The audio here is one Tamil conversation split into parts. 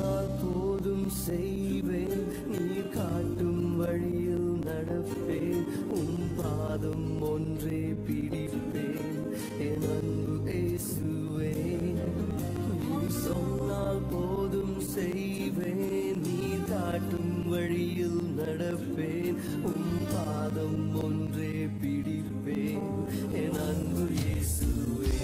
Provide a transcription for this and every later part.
சொன்னால் போதும் செய்வேன் நீ காட்டும் வழியில் நடப்பேன் உம் பாதம் ஒன்றே பிடிப்பேன் என் அன்பு இயேசுவே நீ சொன்னால் போதும் செய்வேன் நீ காட்டும் வழியில் நடப்பேன் உம் பாதம் ஒன்றே பிடிப்பேன் என் அன்பு இயேசுவே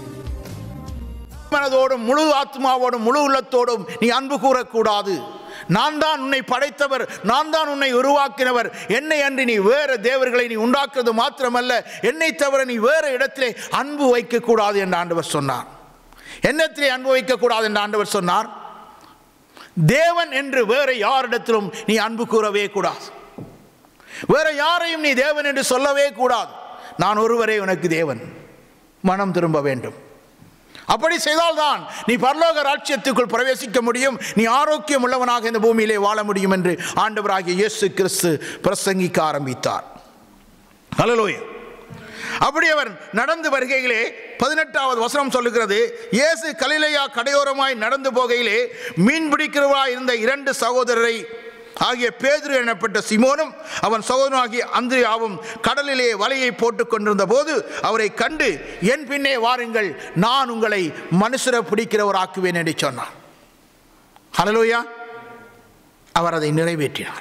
மனதோடும் முழு ஆத்மாவோடும் முழு உள்ளத்தோடும் நீ அன்பு கூறக்கூடாது நான் தான் உன்னை படைத்தவர் நான் தான் உன்னை உருவாக்கினவர் என்னை அன்றி நீ வேறு தேவர்களை நீ உண்டாக்குறது மாத்திரமல்ல என்னை தவிர நீ வேறு இடத்திலே அன்பு வைக்கக்கூடாது என்று ஆண்டவர் சொன்னார் என்னத்திலே அன்பு வைக்கக்கூடாது என்று ஆண்டவர் சொன்னார் தேவன் என்று வேறு யாரிடத்திலும் நீ அன்பு கூறவே கூடாது வேற யாரையும் நீ தேவன் என்று சொல்லவே கூடாது நான் ஒருவரே உனக்கு தேவன் மனம் திரும்ப வேண்டும் அப்படி செய்தால்தான் நீ பரலோக ராட்சியத்துக்குள் பிரவேசிக்க முடியும் நீ ஆரோக்கியம் உள்ளவனாக இந்த பூமியிலே வாழ முடியும் என்று ஆண்டவராகிய இயேசு கிறிஸ்து பிரசங்கிக்க ஆரம்பித்தார் ஹalleluya அப்படி அவர் நடந்து வருகையிலே பதினெட்டாவது வசனம் சொல்லுகிறது இயேசு கலிலேயா கடையோரமாய் நடந்து போகையிலே மீன் பிடிக்கிறவராய் இருந்த இரண்டு சகோதரரை ஆகிய பேதுரு எனப்பட்ட சிமோனும் அவன் சகோதரனாகிய அந்திரியாவும் கடலிலே வலையை போட்டுக் கொண்டிருந்த போது அவரை கண்டு என் பின்னே வாருங்கள் நான் உங்களை மனுஷரை பிடிக்கிறவராக்குவேன் என்று சொன்னார் ஹalleluya அவர் அதை நிறைவேற்றினார்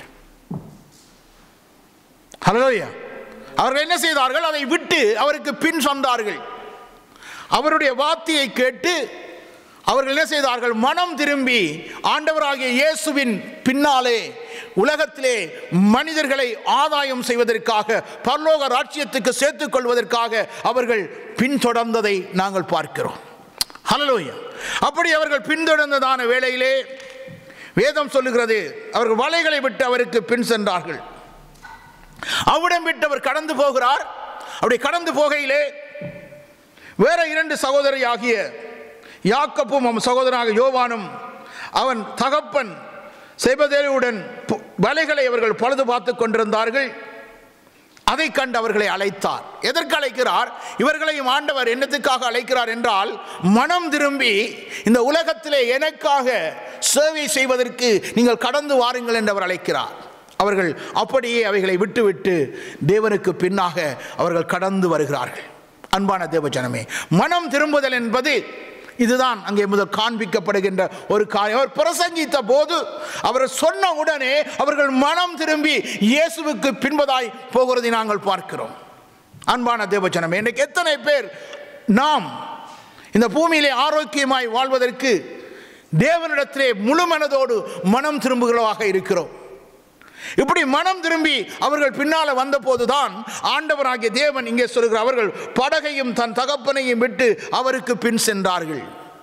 ஹalleluya அவர்கள் என்ன செய்தார்கள் அதை விட்டு அவருக்கு பின் சொன்னார்கள் அவருடைய வார்த்தையை கேட்டு அவர்கள் என்ன செய்தார்கள் மனம் திரும்பி ஆண்டவராகிய இயேசுவின் பின்னாலே உலகத்திலே மனிதர்களை ஆதாயம் செய்வதற்காக பரலோக ராட்சியத்துக்கு சேர்த்துக் கொள்வதற்காக அவர்கள் பின்தொடர்ந்ததை நாங்கள் பார்க்கிறோம் ஹalleluya அப்படி அவர்கள் பின்தொடர்ந்ததான வேளையிலே வேதம் சொல்லுகிறது அவர்கள் வலைகளை விட்டு அவருக்கு பின் சென்றார்கள் அவ்விடம் விட்டு அவர் கடந்து போகிறார் அப்படி கடந்து போகையிலே வேற இரண்டு சகோதரி ஆகிய யாக்கப்பும் அவன் சகோதரனாக யோவானும் அவன் தகப்பன் செபதேவுடன் பு- வலைகளை அவர்கள் பழுது பார்த்து கொண்டிருந்தார்கள் அதை கண்டு அவர்களை அழைத்தார் எதற்கு அழைக்கிறார் இவர்களையும் ஆண்டவர் என்னத்துக்காக அழைக்கிறார் என்றால் மனம் திரும்பி இந்த உலகத்திலே எனக்காக சேவை செய்வதற்கு நீங்கள் கடந்து வாருங்கள் என்று அவர் அழைக்கிறார் அவர்கள் அப்படியே அவைகளை விட்டுவிட்டு தேவனுக்கு பின்னாக அவர்கள் கடந்து வருகிறார்கள் அன்பான தேவஜனமே மனம் திரும்புதல் என்பது இதுதான் அங்கே முதல் காண்பிக்கப்படுகின்ற ஒரு காரியம் அவர் பிரசங்கித்த போது அவர் சொன்ன உடனே அவர்கள் மனம் திரும்பி இயேசுவுக்கு பின்பதாய் போகிறதை நாங்கள் பார்க்கிறோம் அன்பான தேவச்சனமே இன்னைக்கு எத்தனை பேர் நாம் இந்த பூமியிலே ஆரோக்கியமாய் வாழ்வதற்கு தேவனிடத்திலே முழு மனதோடு மனம் திரும்புகிறவாக இருக்கிறோம் இப்படி மனம் திரும்பி அவர்கள் பின்னால வந்தபோதுதான் ஆண்டவராகிய தேவன் இங்கே சொல்கிறார் அவர்கள் படகையும் தன் தகப்பனையும் விட்டு அவருக்கு பின் சென்றார்கள்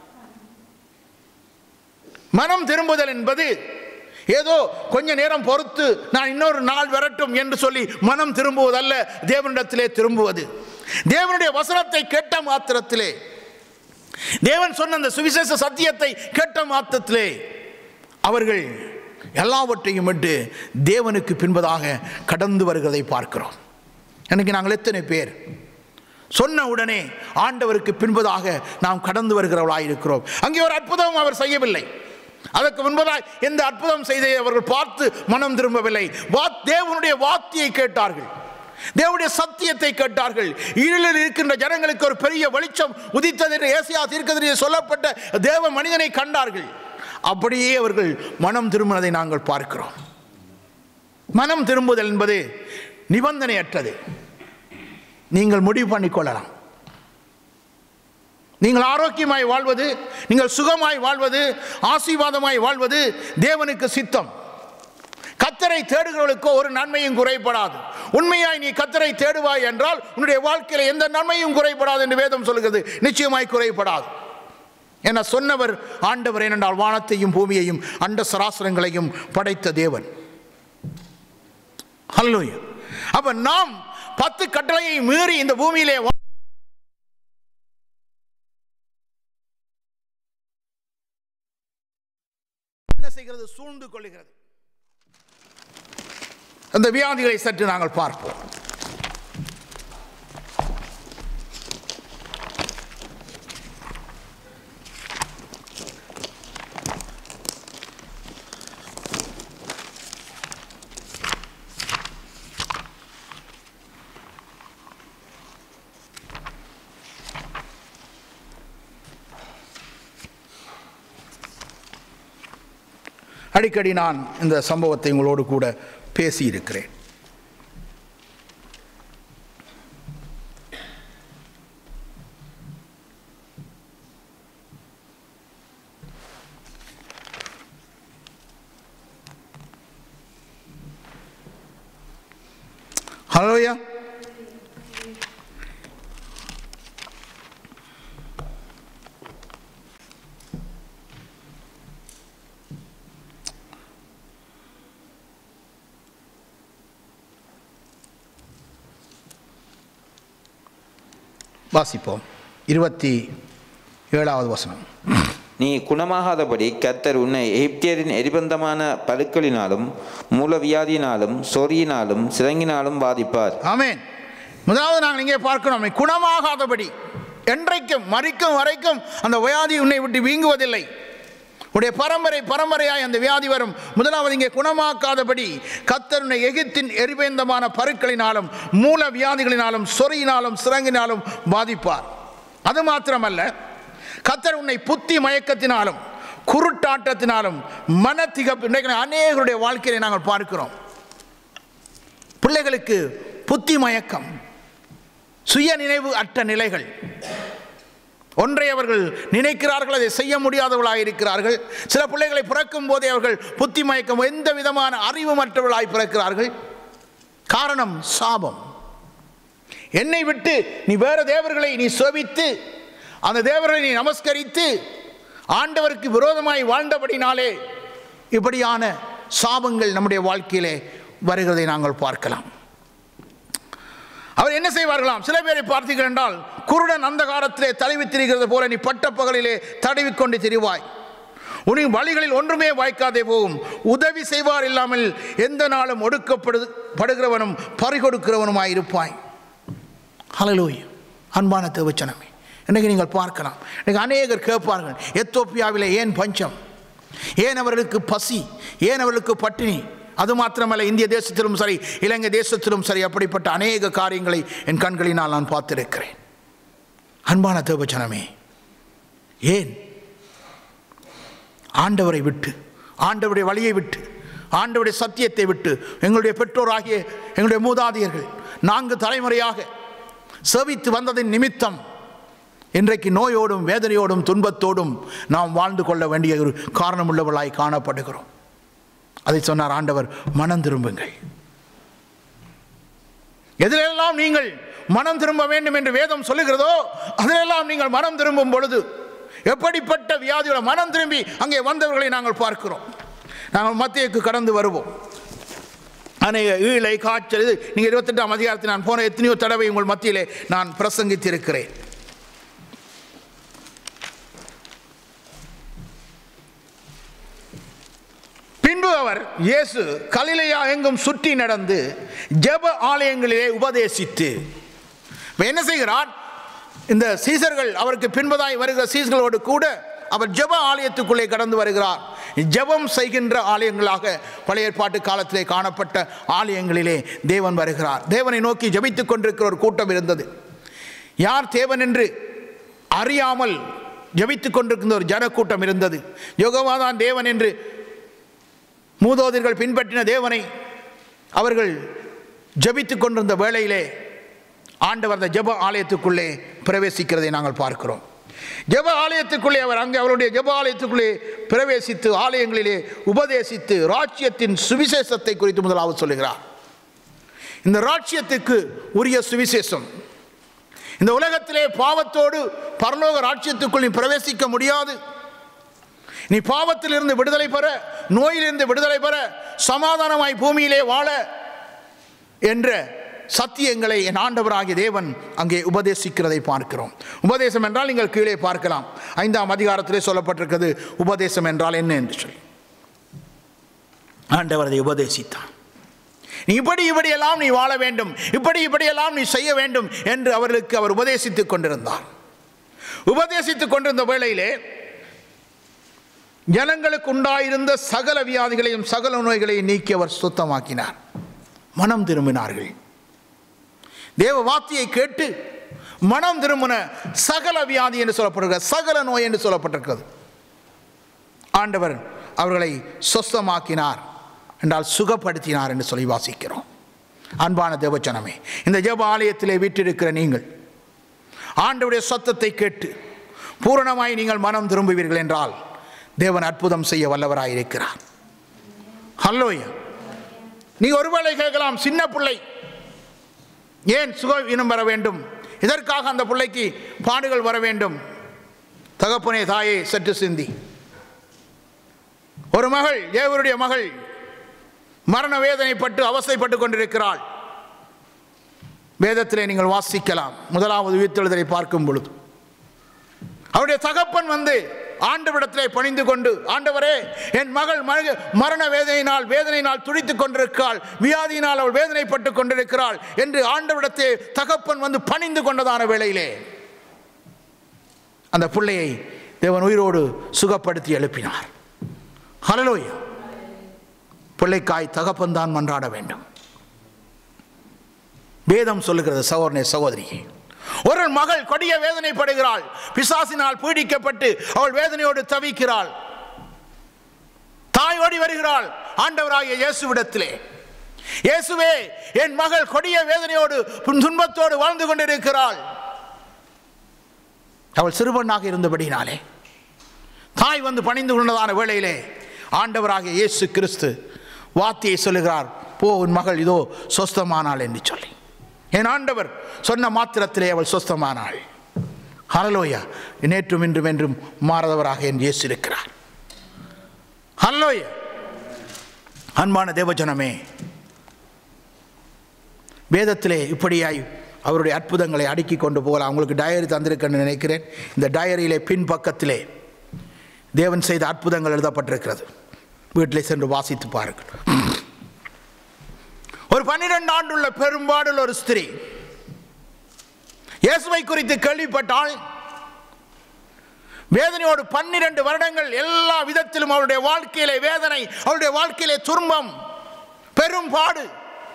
மனம் திரும்புதல் என்பது ஏதோ கொஞ்ச நேரம் பொறுத்து நான் இன்னொரு நாள் வரட்டும் என்று சொல்லி மனம் திரும்புவதல்ல தேவனிடத்திலே திரும்புவது தேவனுடைய வசனத்தை கேட்ட மாத்திரத்திலே தேவன் சொன்ன அந்த சுவிசேஷ சத்தியத்தை கேட்ட மாத்திரத்திலே அவர்கள் எல்லாவற்றையும் விட்டு தேவனுக்கு பின்பதாக கடந்து வருகிறதை பார்க்கிறோம் எனக்கு நாங்கள் எத்தனை பேர் சொன்ன உடனே ஆண்டவருக்கு பின்பதாக நாம் கடந்து வருகிறவர்களாக இருக்கிறோம் அங்கே ஒரு அற்புதம் அவர் செய்யவில்லை அதற்கு முன்பதாய் எந்த அற்புதம் செய்தை அவர்கள் பார்த்து மனம் திரும்பவில்லை வா- தேவனுடைய வார்த்தையை கேட்டார்கள் தேவனுடைய சத்தியத்தை கேட்டார்கள் இருளில் இருக்கின்ற ஜனங்களுக்கு ஒரு பெரிய வெளிச்சம் உதித்தது என்று ஏசியா தீர்க்கதரிசியில் சொல்லப்பட்ட தேவ மனிதனை கண்டார்கள் அப்படியே அவர்கள் மனம் திரும்பினதை நாங்கள் பார்க்கிறோம் மனம் திரும்புதல் என்பது நிபந்தனையற்றது நீங்கள் முடிவு பண்ணிக்கொள்ளலாம் நீங்கள் ஆரோக்கியமாய் வாழ்வது நீங்கள் சுகமாய் வாழ்வது ஆசீர்வாதமாய் வாழ்வது தேவனுக்கு சித்தம் கத்தரை தேடுகிறவர்களுக்கோ ஒரு நன்மையும் குறைபடாது உண்மையாய் நீ கத்தரை தேடுவாய் என்றால் உன்னுடைய வாழ்க்கையில் எந்த நன்மையும் குறைபடாது என்று வேதம் சொல்கிறது நிச்சயமாய் குறைபடாது என சொன்னவர் ஆண்டவர் ஏனென்றால் வானத்தையும் பூமியையும் அண்ட சராசரங்களையும் படைத்த தேவன் ஹல்லேலூயா அப்ப நாம் பத்து கட்டளையை மீறி இந்த பூமியிலே வா- என்ன செய்கிறது சூழ்ந்து கொள்ளுகிறது அந்த வியாதிகளை சற்று நாங்கள் பார்ப்போம் அடிக்கடி நான் இந்த சம்பவத்தை உங்களோடு கூட பேசியிருக்கிறேன் ஹலோயா வாசிப்போம் இருபத்தி ஏழாவது வசனம் நீ குணமாகாதபடி கர்த்தர் உன்னை எகிப்தியரின் எரிபந்தமான பருக்களினாலும் மூலவியாதியினாலும் சொறியினாலும் சிறங்கினாலும் பாதிப்பார் ஆமென் முதலாவது நாங்கள் இங்கே பார்க்கிறோம் நீ குணமாகாதபடி என்றைக்கும் மறிக்கும் வரைக்கும் அந்த வியாதி உன்னை விட்டு வீங்குவதில்லை உடைய பரம்பரை பரம்பரையாய் அந்த வியாதி வரும் முதலாவது இங்கே குணமாக்காதபடி கத்தருடைய எகிப்தின் எரிபேந்தமான பருக்களினாலும் மூல வியாதிகளினாலும் சொறியினாலும் சிறங்கினாலும் பாதிப்பார் அது மாத்திரமல்ல கத்தர் உன்னை புத்தி மயக்கத்தினாலும் குருட்டாட்டத்தினாலும் மனத்திகப்பு இன்றைக்கு அநேகருடைய வாழ்க்கையை நாங்கள் பார்க்கிறோம் பிள்ளைகளுக்கு புத்தி மயக்கம் சுய நினைவு அற்ற நிலைகள் ஒன்றை அவர்கள் நினைக்கிறார்கள் அதை செய்ய முடியாதவர்களாக இருக்கிறார்கள் சில பிள்ளைகளை பிறக்கும் போதே அவர்கள் புத்தி மயக்கம் எந்த விதமான அறிவுமற்றவர்களாய் பிறக்கிறார்கள் காரணம் சாபம் என்னை விட்டு நீ வேற தேவர்களை நீ சோபித்து அந்த தேவர்களை நீ நமஸ்கரித்து ஆண்டவருக்கு விரோதமாய் வாழ்ந்தபடினாலே இப்படியான சாபங்கள் நம்முடைய வாழ்க்கையிலே வருகிறதை நாங்கள் பார்க்கலாம் அவர் என்ன செய்வார்களாம் சில பேரை பார்த்தீர்கள் என்றால் குருடன் அந்த காலத்திலே தழுவி திரிகிறது போல நீ பட்ட பகலிலே தடவிக்கொண்டு திரிவாய் உனி வழிகளில் ஒன்றுமே வாய்க்காதே போகும் உதவி செய்வார் இல்லாமல் எந்த நாளும் ஒடுக்கப்படு படுகிறவனும் பறிகொடுக்கிறவனுமாய் இருப்பாய் ஹலலூய் அன்பான தேவச்சனமே இன்றைக்கு நீங்கள் பார்க்கலாம் இன்றைக்கு அநேகர் கேட்பார்கள் எத்தோப்பியாவிலே ஏன் பஞ்சம் ஏன் அவர்களுக்கு பசி ஏன் அவர்களுக்கு பட்டினி அது மாத்திரமல்ல இந்திய தேசத்திலும் சரி இலங்கை தேசத்திலும் சரி அப்படிப்பட்ட அநேக காரியங்களை என் கண்களினால் நான் பார்த்திருக்கிறேன் அன்பான தேவச்சனமே ஏன் ஆண்டவரை விட்டு ஆண்டவருடைய வழியை விட்டு ஆண்டவருடைய சத்தியத்தை விட்டு எங்களுடைய பெற்றோராகிய எங்களுடைய மூதாதையர்கள் நான்கு தலைமுறையாக சேவித்து வந்ததின் நிமித்தம் இன்றைக்கு நோயோடும் வேதனையோடும் துன்பத்தோடும் நாம் வாழ்ந்து கொள்ள வேண்டிய ஒரு காரணமுள்ளவர்களாய் காணப்படுகிறோம் அதை சொன்னார் ஆண்டவர் மனம் திரும்புங்கள் எதிலெல்லாம் நீங்கள் மனம் திரும்ப வேண்டும் என்று வேதம் சொல்லுகிறதோ அதிலெல்லாம் நீங்கள் மனம் திரும்பும் பொழுது எப்படிப்பட்ட வியாதியோட மனம் திரும்பி அங்கே வந்தவர்களை நாங்கள் பார்க்கிறோம் நாங்கள் மத்தியக்கு கடந்து வருவோம் அநேக ஈழை காய்ச்சல் இது நீங்கள் இருபத்தெட்டாம் அதிகாரத்தில் நான் போன எத்தனையோ தடவை உங்கள் மத்தியிலே நான் பிரசங்கித்திருக்கிறேன் பின்பு அவர் இயேசு கலிலையா எங்கும் சுற்றி நடந்து ஜெப ஆலயங்களிலே உபதேசித்து இப்ப என்ன செய்கிறார் இந்த சீசர்கள் அவருக்கு பின்பதாய் வருகிற சீசர்களோடு கூட அவர் ஜெப ஆலயத்துக்குள்ளே கடந்து வருகிறார் ஜெபம் செய்கின்ற ஆலயங்களாக பழைய ஏற்பாட்டு காலத்திலே காணப்பட்ட ஆலயங்களிலே தேவன் வருகிறார் தேவனை நோக்கி ஜெபித்துக் கொண்டிருக்கிற ஒரு கூட்டம் இருந்தது யார் தேவன் என்று அறியாமல் ஜெபித்துக் கொண்டிருக்கிற ஒரு ஜனக்கூட்டம் இருந்தது யோகவாதான் தேவன் என்று மூதோதர்கள் பின்பற்றின தேவனை அவர்கள் ஜெபித்துக் கொண்டிருந்த வேளையிலே ஆண்டவர் அந்த ஜெப ஆலயத்துக்குள்ளே பிரவேசிக்கிறதை நாங்கள் பார்க்கிறோம் ஜெப ஆலயத்துக்குள்ளே அவர் அங்கே அவருடைய ஜெப ஆலயத்துக்குள்ளே பிரவேசித்து ஆலயங்களிலே உபதேசித்து ராஜ்யத்தின் சுவிசேஷத்தை குறித்து முதலாவது சொல்லுகிறார் இந்த ராஜ்யத்துக்கு உரிய சுவிசேஷம் இந்த உலகத்திலே பாவத்தோடு பரலோக ராஜ்யத்துக்குள் நீ பிரவேசிக்க முடியாது நீ பாவத்திலிருந்து விடுதலை பெற நோயிலிருந்து விடுதலை பெற சமாதானமாய் பூமியிலே வாழ என்ற சத்தியங்களை என் ஆண்டவராகிய தேவன் அங்கே உபதேசிக்கிறதை பார்க்கிறோம் உபதேசம் என்றால் நீங்கள் கீழே பார்க்கலாம் ஐந்தாம் அதிகாரத்திலே சொல்லப்பட்டிருக்கிறது உபதேசம் என்றால் என்ன என்று சொல்லி ஆண்டவர் அதை உபதேசித்தான் நீ இப்படி இப்படியெல்லாம் நீ வாழ வேண்டும் இப்படி இப்படியெல்லாம் நீ செய்ய வேண்டும் என்று அவர்களுக்கு அவர் உபதேசித்துக் கொண்டிருந்தார் உபதேசித்துக் கொண்டிருந்த வேளையிலே ஜனங்களுக்கு உண்டாயிருந்த சகல வியாதிகளையும் சகல நோய்களையும் நீக்கி அவர் சுத்தமாக்கினார் மனம் திரும்பினார்கள் தேவ வார்த்தையை கேட்டு மனம் திரும்பின சகல வியாதி என்று சொல்லப்பட்டிருக்கிறது சகல நோய் என்று சொல்லப்பட்டிருக்கிறது ஆண்டவர் அவர்களை சொஸ்தமாக்கினார் என்றால் சுகப்படுத்தினார் என்று சொல்லி வாசிக்கிறோம் அன்பான தேவச்சனமே இந்த ஜெப ஆலயத்திலே வீற்றிருக்கிற நீங்கள் ஆண்டவுடைய சத்தத்தை கேட்டு பூரணமாய் நீங்கள் மனம் திரும்புவீர்கள் என்றால் தேவன் அற்புதம் செய்ய வல்லவராயிருக்கிறார் ஹல்லோயா நீ ஒருவேளை கேட்கலாம் சின்ன பிள்ளை ஏன் சுக இனம் வர வேண்டும் இதற்காக அந்த பிள்ளைக்கு பாடுகள் வர வேண்டும் தகப்பனே தாயே சற்று சிந்தி ஒரு மகள் தேவருடைய மகள் மரண வேதனைப்பட்டு அவசைப்பட்டு கொண்டிருக்கிறாள் வேதத்திலே நீங்கள் வாசிக்கலாம் முதலாவது உயிர்த்தெழுதலை பார்க்கும் பொழுது அவருடைய தகப்பன் வந்து ஆண்டவரிடத்திலே பணிந்து கொண்டு ஆண்டவரே என் மகள் மக- மரண வேதனையினால் வேதனையினால் துடித்துக் கொண்டிருக்கிறாள் வியாதியினால் அவள் வேதனைப்பட்டு கொண்டிருக்கிறாள் என்று ஆண்டவரிடத்தே தகப்பன் வந்து பணிந்து கொண்டதான வேளையிலே அந்த பிள்ளையை தேவன் உயிரோடு சுகப்படுத்தி எழுப்பினார் ஹலலோயா பிள்ளைக்காய் தகப்பன் தான் மன்றாட வேண்டும் வேதம் சொல்லுகிறது சகோதரனே சகோதரியே ஒரு மகள் கொடிய வேதனைப்படுகிறாள் பிசாசினால் பீடிக்கப்பட்டு அவள் வேதனையோடு தவிக்கிறாள் தாய் ஓடி வருகிறாள் ஆண்டவராகிய இயேசுவிடத்திலே இயேசுவே என் மகள் கொடிய வேதனையோடு துன்பத்தோடு வாழ்ந்து கொண்டிருக்கிறாள் அவள் சிறுவனாக இருந்தபடினாலே தாய் வந்து பணிந்து கொண்டதான வேளையிலே ஆண்டவராகிய இயேசு கிறிஸ்து வார்த்தையை சொல்லுகிறார் போ உன் மகள் இதோ சொஸ்தமானாள் என்று சொல்லி என் ஆண்டவர் சொன்ன மாத்திரத்திலே அவள் சொஸ்தமானாள் ஹலலோயா நேற்றும் இன்றும் என்றும் மாறதவராக என் இயேசு இருக்கிறார் ஹலலோயா அன்பான தேவஜனமே வேதத்திலே இப்படியாய் அவருடைய அற்புதங்களை அடுக்கி கொண்டு போகலாம் உங்களுக்கு டயரி தந்திருக்கேன்னு நினைக்கிறேன் இந்த டயரியிலே பின் பக்கத்திலே தேவன் செய்த அற்புதங்கள் எழுதப்பட்டிருக்கிறது வீட்டிலே சென்று வாசித்து பாருங்கள் ஒரு பன்னிரண்டு ஆண்டுள்ள பெரும்பாடுள்ள ஒரு ஸ்திரீ இயேசுவை குறித்து கேள்விப்பட்டால் வேதனையோடு பன்னிரண்டு வருடங்கள் எல்லா விதத்திலும் அவருடைய வாழ்க்கையிலே வேதனை அவருடைய வாழ்க்கையிலே துன்பம் பெரும் பாடு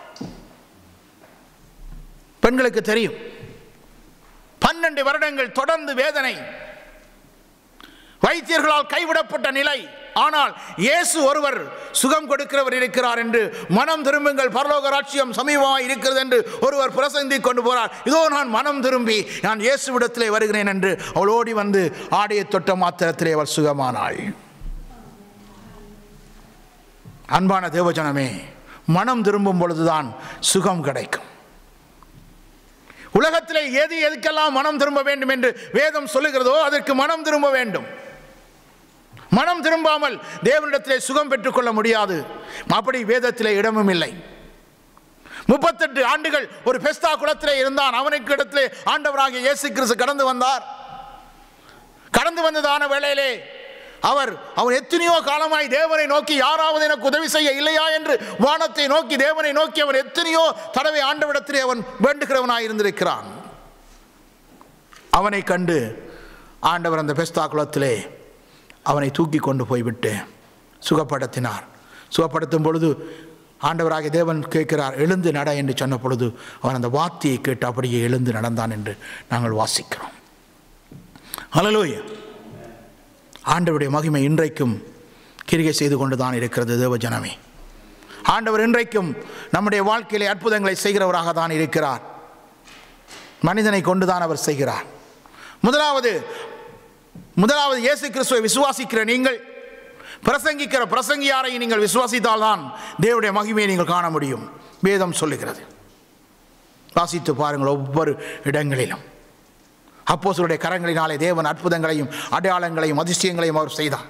பெண்களுக்கு தெரியும் பன்னெண்டு வருடங்கள் தொடர்ந்து வேதனை வைத்தியர்களால் கைவிடப்பட்ட நிலை ஆனால் இயேசு ஒருவர் சுகம் கொடுக்கிறவர் இருக்கிறார் என்று மனம் திரும்புங்கள் பரலோக ராட்சியம் சமீபமாக இருக்கிறது என்று ஒருவர் பிரசந்திக் கொண்டு போறார் இதோ நான் மனம் திரும்பி நான் இயேசுவிடத்திலே வருகிறேன் என்று அவள் ஓடி வந்து ஆடையை தொட்ட மாத்திரத்திலே அவள் சுகமானாள் அன்பான தேவஜனமே மனம் திரும்பும் பொழுதுதான் சுகம் கிடைக்கும் உலகத்திலே எது எதுக்கெல்லாம் மனம் திரும்ப வேண்டும் என்று வேதம் சொல்லுகிறதோ அதற்கு மனம் திரும்ப வேண்டும் மனம் திரும்பாமல் தேவனிடத்திலே சுகம் பெற்றுக்கொள்ள முடியாது அப்படி வேதத்திலே இடமும் இல்லை முப்பத்தெட்டு ஆண்டுகள் ஒரு பெஸ்தா குளத்திலே இருந்தான் அவனுக்கு இடத்திலே ஆண்டவராகிய இயேசு கிறிஸ்து கடந்து வந்தார் கடந்து வந்ததான வேளையிலே அவர் அவர் எத்தனையோ காலமாய் தேவனை நோக்கி யாராவது எனக்கு உதவி செய்ய இல்லையா என்று வானத்தை நோக்கி தேவனை நோக்கி அவன் எத்தனையோ தடவை ஆண்டவிடத்திலே அவன் வேண்டுகிறவனாய் இருந்திருக்கிறான் அவனை கண்டு ஆண்டவர் அந்த பெஸ்தா குளத்திலே அவனை தூக்கி கொண்டு போய்விட்டு சுகப்படுத்தினார் சுகப்படுத்தும் பொழுது ஆண்டவராகிய தேவன் கேட்கிறார் எழுந்து நட என்று சொன்ன பொழுது அவன் அந்த வார்த்தையை கேட்டு அப்படியே எழுந்து நடந்தான் என்று நாங்கள் வாசிக்கிறோம் ஹalleluya ஆண்டவருடைய மகிமை இன்றைக்கும் கிரிகை செய்து கொண்டு தான் இருக்கிறது தேவ ஜனமே ஆண்டவர் இன்றைக்கும் நம்முடைய வாழ்க்கையிலே அற்புதங்களை செய்கிறவராக தான் இருக்கிறார் மனிதனை கொண்டுதான் அவர் செய்கிறார் முதலாவது முதலாவது இயேசு கிறிஸ்துவை விசுவாசிக்கிற நீங்கள் பிரசங்கிக்கிற பிரசங்கியாரை நீங்கள் விசுவாசித்தால்தான் தேவனுடைய மகிமையை நீங்கள் காண முடியும் வேதம் சொல்லுகிறது வாசித்து பாருங்கள் ஒவ்வொரு இடங்களிலும் அப்போஸ்தலருடைய கரங்களினாலே தேவன் அற்புதங்களையும் அடையாளங்களையும் அதிசயங்களையும் அவர் செய்தார்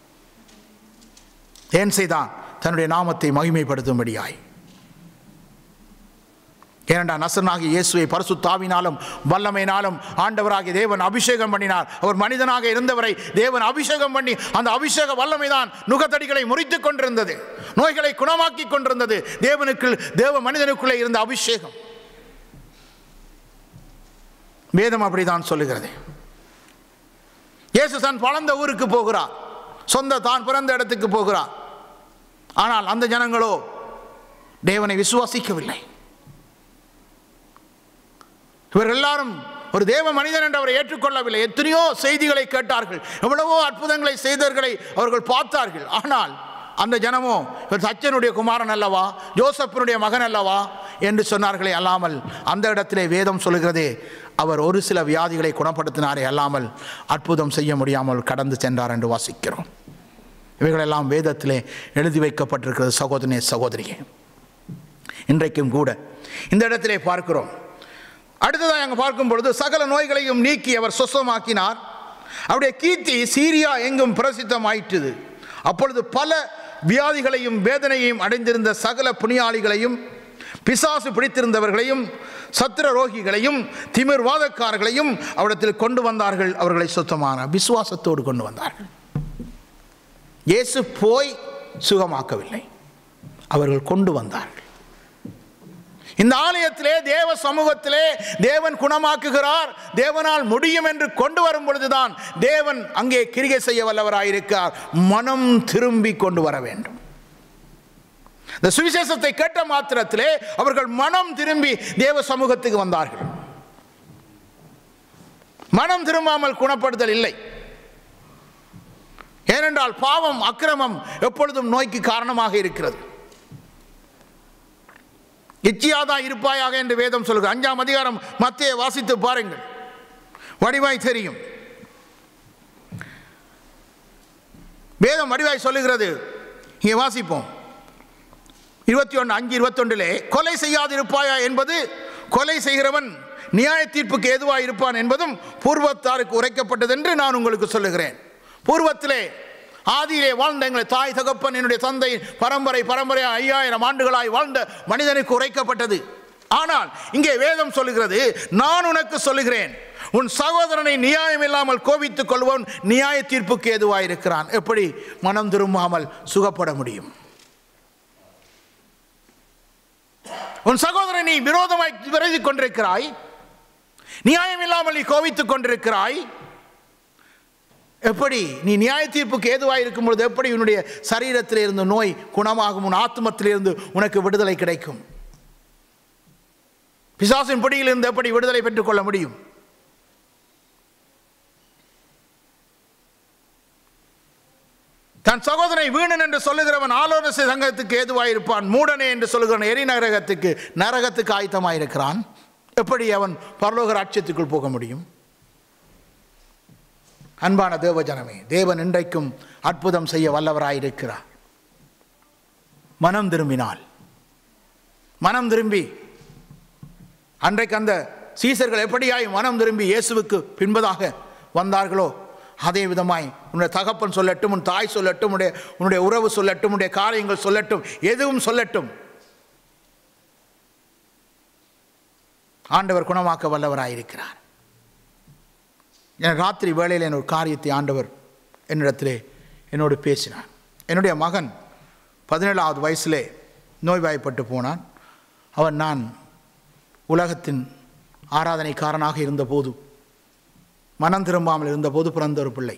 ஏன் செய்தான் தன்னுடைய நாமத்தை மகிமைப்படுத்தும்படியாய் ஏனென்றா நசனாகிய இயேசுவை பரிசுத்தாவினாலும் வல்லமையினாலும் ஆண்டவராகிய தேவன் அபிஷேகம் பண்ணினார் அவர் மனிதனாக இருந்தவரை தேவன் அபிஷேகம் பண்ணி அந்த அபிஷேக வல்லமை தான் நுகத்தடிகளை முறித்துக் கொண்டிருந்தது நோய்களை குணமாக்கி கொண்டிருந்தது தேவனுக்கு தேவ மனிதனுக்குள்ளே இருந்த அபிஷேகம் வேதம் அப்படிதான் சொல்லுகிறது இயேசு தன் வளர்ந்த ஊருக்கு போகிறார் சொந்த தான் பிறந்த இடத்துக்கு போகிறார் ஆனால் அந்த ஜனங்களோ தேவனை விசுவாசிக்கவில்லை இவர் எல்லாரும் ஒரு தேவ மனிதன் என்று அவரை ஏற்றுக்கொள்ளவில்லை எத்தனையோ செய்திகளை கேட்டார்கள் எவ்வளவோ அற்புதங்களை செய்தவர்களை அவர்கள் பார்த்தார்கள் ஆனால் அந்த ஜனமோ இவர் தச்சனுடைய குமாரன் அல்லவா ஜோசப்பினுடைய மகன் அல்லவா என்று சொன்னார்களே அல்லாமல் அந்த இடத்திலே வேதம் சொல்கிறதே அவர் ஒரு சில வியாதிகளை குணப்படுத்தினாரே அல்லாமல் அற்புதம் செய்ய முடியாமல் கடந்து சென்றார் என்று வாசிக்கிறோம் இவைகளெல்லாம் வேதத்திலே எழுதி வைக்கப்பட்டிருக்கிறது சகோதரனே சகோதரியே இன்றைக்கும் கூட இந்த இடத்திலே பார்க்கிறோம் அடுத்ததாக அங்கே பார்க்கும் பொழுது சகல நோய்களையும் நீக்கி அவர் சுத்தமாக்கினார் அவருடைய கீர்த்தி சீரியா எங்கும் பிரசித்தமாயிற்று அப்பொழுது பல வியாதிகளையும் வேதனையையும் அடைந்திருந்த சகல புனியாளிகளையும் பிசாசு பிடித்திருந்தவர்களையும் சத்திர ரோகிகளையும் திமிர்வாதக்காரர்களையும் அவரிடத்தில் கொண்டு வந்தார்கள் அவர்களை சுத்தமான விசுவாசத்தோடு கொண்டு வந்தார்கள் இயேசு போய் சுகமாக்கவில்லை அவர்கள் கொண்டு வந்தார்கள் இந்த ஆலயத்திலே தேவ சமூகத்திலே தேவன் குணமாக்குகிறார் தேவனால் முடியும் என்று கொண்டு வரும் பொழுதுதான் தேவன் அங்கே கிரிகை செய்ய வல்லவராயிருக்கிறார் மனம் திரும்பி கொண்டு வர வேண்டும் இந்த சுவிசேஷத்தை கேட்ட மாத்திரத்திலே அவர்கள் மனம் திரும்பி தேவ சமூகத்துக்கு வந்தார்கள் மனம் திரும்பாமல் குணப்படுதல் இல்லை ஏனென்றால் பாவம் அக்கிரமம் எப்பொழுதும் நோய்க்கு காரணமாக இருக்கிறது இச்சியாதா இருப்பாயாக என்று வேதம் சொல்கிறது அஞ்சாம் அதிகாரம் மத்திய வாசித்து பாருங்கள் வடிவாய் தெரியும் வேதம் வடிவாய் சொல்லுகிறது இங்கே வாசிப்போம் இருபத்தி ஒன்று அஞ்சு இருபத்தொன்றிலே கொலை செய்யாதிருப்பாயா என்பது கொலை செய்கிறவன் நியாய தீர்ப்புக்கு ஏதுவாக இருப்பான் என்பதும் பூர்வத்தாருக்கு உரைக்கப்பட்டது என்று நான் உங்களுக்கு சொல்லுகிறேன் பூர்வத்திலே ஆதியிலே வாழ்ந்த எங்களை தாய் தகப்பன் என்னுடைய தந்தை பரம்பரை பரம்பரை ஐயாயிரம் ஆண்டுகளாய் வாழ்ந்த மனிதனுக்கு உரைக்கப்பட்டது ஆனால் இங்கே வேதம் சொல்லுகிறது நான் உனக்கு சொல்லுகிறேன் உன் சகோதரனை நியாயம் இல்லாமல் கோபித்துக் கொள்வோன் நியாய தீர்ப்புக்கு ஏதுவாயிருக்கிறான் எப்படி மனம் திரும்பாமல் சுகப்பட முடியும் உன் சகோதரன் நீ விரோதமாய் விரைதி கொண்டிருக்கிறாய் நியாயம் இல்லாமல் நீ கோபித்துக் கொண்டிருக்கிறாய் எப்படி நீ நியாய தீர்ப்புக்கு ஏதுவாக இருக்கும் பொழுது எப்படி உன்னுடைய சரீரத்தில் இருந்து நோய் குணமாகும் உன் ஆத்மத்திலிருந்து உனக்கு விடுதலை கிடைக்கும் பிசாசின் பிடியிலிருந்து எப்படி விடுதலை பெற்றுக்கொள்ள முடியும் தன் சகோதரனை வீணன் என்று சொல்லுகிறவன் ஆலோசனை சங்கத்துக்கு ஏதுவாயிருப்பான் மூடனே என்று சொல்லுகிறவன் எரி நரகத்துக்கு நரகத்துக்கு ஆயத்தமாயிருக்கிறான் எப்படி அவன் பரலோக ராட்சியத்துக்குள் போக முடியும் அன்பான தேவஜனமே தேவன் இன்றைக்கும் அற்புதம் செய்ய வல்லவராயிருக்கிறார் மனம் திரும்பினால் மனம் திரும்பி அன்றைக்கு அந்த சீசர்கள் எப்படியாய் மனம் திரும்பி இயேசுவுக்கு பின்பதாக வந்தார்களோ அதே விதமாய் உன்னுடைய தகப்பன் சொல்லட்டும் உன் தாய் சொல்லட்டும் உன்னுடைய உன்னுடைய உறவு சொல்லட்டும் உன்னுடைய காரியங்கள் சொல்லட்டும் எதுவும் சொல்லட்டும் ஆண்டவர் குணமாக்க வல்லவராயிருக்கிறார் எனக்கு ராத்திரி வேளையில் என் ஒரு காரியத்தை ஆண்டவர் என்னிடத்திலே என்னோடு பேசினார் என்னுடைய மகன் பதினேழாவது வயசிலே நோய்வாய்ப்பட்டு போனான் அவன் நான் உலகத்தின் ஆராதனைக்காரனாக இருந்தபோது மனம் திரும்பாமல் இருந்தபோது பிறந்த ஒரு பிள்ளை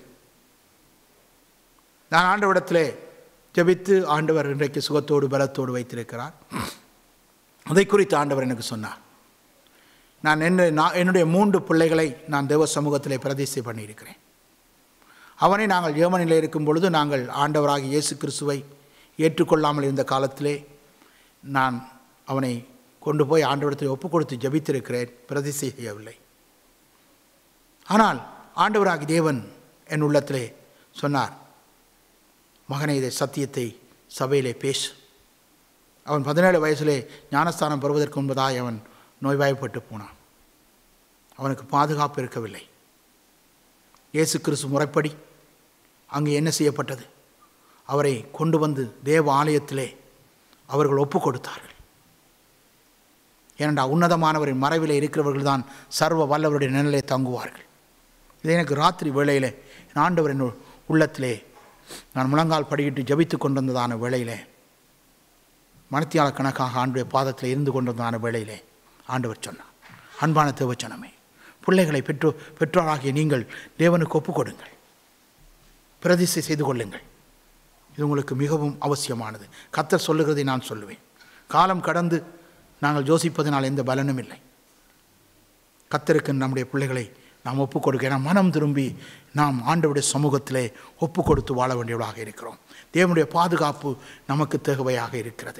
நான் ஆண்டவரிடத்திலே ஜெபித்து ஆண்டவர் இன்றைக்கு சுகத்தோடு பலத்தோடு வைத்திருக்கிறார் அதை குறித்து ஆண்டவர் எனக்கு சொன்னார் நான் என்ன நான் என்னுடைய மூன்று பிள்ளைகளை நான் தேவ சமூகத்திலே பிரதிஷ்டை பண்ணியிருக்கிறேன் அவனை நாங்கள் ஏமனில் இருக்கும் பொழுது நாங்கள் ஆண்டவராகிய இயேசு கிறிஸ்துவை ஏற்றுக்கொள்ளாமல் இருந்த காலத்திலே நான் அவனை கொண்டு போய் ஆண்டவரத்தில் ஒப்பு கொடுத்து ஜபித்திருக்கிறேன் பிரதிஷ்டை செய்யவில்லை ஆனால் ஆண்டவராகி தேவன் என் உள்ளத்திலே சொன்னார் மகனை இதை சத்தியத்தை சபையிலே பேசு அவன் பதினேழு வயசிலே ஞானஸ்தானம் பெறுவதற்கு முன்பதாய் அவன் நோய்வாய்ப்பட்டு போனான் அவனுக்கு பாதுகாப்பு இருக்கவில்லை இயேசு கிறிஸ்து முறைப்படி அங்கே என்ன செய்யப்பட்டது அவரை கொண்டு வந்து தேவ ஆலயத்திலே அவர்கள் ஒப்பு கொடுத்தார்கள் ஏனென்றால் உன்னதமானவரின் மறைவில் இருக்கிறவர்கள் தான் சர்வ வல்லவருடைய நிழலை தங்குவார்கள் இது எனக்கு ராத்திரி வேளையில் என் ஆண்டவரின் உள்ளத்திலே நான் முழங்கால் படியிட்டு ஜபித்து கொண்டிருந்ததான வேளையிலே மனத்தியால கணக்காக ஆண்டுடைய பாதத்தில் இருந்து கொண்டிருந்ததான வேளையிலே ஆண்டவர் சொன்னார் அன்பான தேவச்சனமே பிள்ளைகளை பெற்றோ பெற்றோராகிய நீங்கள் தேவனுக்கு ஒப்புக் கொடுங்கள் பிரதிஷ்டை செய்து கொள்ளுங்கள் இது உங்களுக்கு மிகவும் அவசியமானது கத்தர் சொல்லுகிறதை நான் சொல்லுவேன் காலம் கடந்து நாங்கள் யோசிப்பதனால் எந்த பலனும் இல்லை கத்தருக்கு நம்முடைய பிள்ளைகளை நாம் ஒப்பு கொடுக்க ஏன்னா மனம் திரும்பி நாம் ஆண்டவருடைய சமூகத்திலே ஒப்பு கொடுத்து வாழ வேண்டியவர்களாக இருக்கிறோம் தேவனுடைய பாதுகாப்பு நமக்கு தேவையாக இருக்கிறது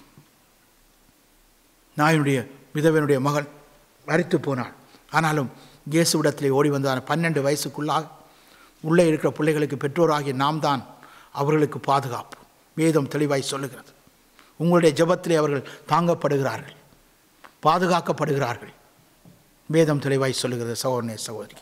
நாயனுடைய விதவனுடைய மகள் மறித்து போனாள் ஆனாலும் இயேசுவிடத்திலே ஓடி வந்தார் பன்னெண்டு வயசுக்குள்ளாக உள்ளே இருக்கிற பிள்ளைகளுக்கு பெற்றோராகிய நாம் தான் அவர்களுக்கு பாதுகாப்பு வேதம் தெளிவாய் சொல்லுகிறது உங்களுடைய ஜெபத்திலே அவர்கள் தாங்கப்படுகிறார்கள் பாதுகாக்கப்படுகிறார்கள் வேதம் தெளிவாய் சொல்லுகிறது சகோதரனே சகோதரி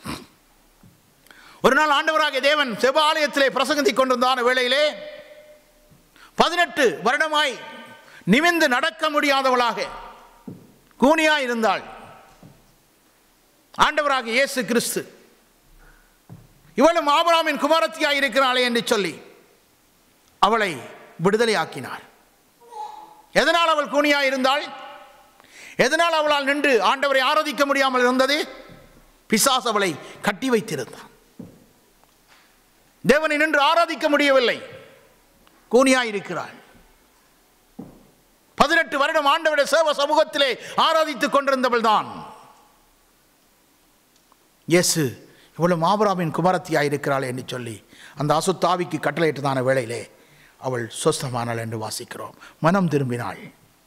ஒரு நாள் ஆண்டவராகிய தேவன் செபாலயத்திலே பிரசங்கத்திக் கொண்டிருந்தான வேளையிலே பதினெட்டு வருடமாய் நிமிந்து நடக்க முடியாதவளாக கூனியாய் இருந்தாள் ஆண்டவராகிய இயேசு கிறிஸ்து இவளும் ஆபராமின் குமாரத்தியாய் இருக்கிறாளே என்று சொல்லி அவளை விடுதலையாக்கினார் எதனால் அவள் கூனியாய் இருந்தாள் எதனால் அவளால் நின்று ஆண்டவரை ஆராதிக்க முடியாமல் இருந்தது பிசாஸ் அவளை கட்டி வைத்திருந்தான் தேவனை நின்று ஆராதிக்க முடியவில்லை கூனியாய் இருக்கிறாள் பதினெட்டு வருடம் ஆண்டவருடைய சேவ சமூகத்திலே ஆராதித்துக் கொண்டிருந்தவள் தான் இயேசு இவ்வளவு மாபராமின் குமாரத்தியாய் இருக்கிறாள் என்று சொல்லி அந்த அசுத்தாவிக்கு கட்டளையிட்டதான வேளையிலே அவள் சொஸ்தமானாள் என்று வாசிக்கிறோம் மனம் திரும்பினாள்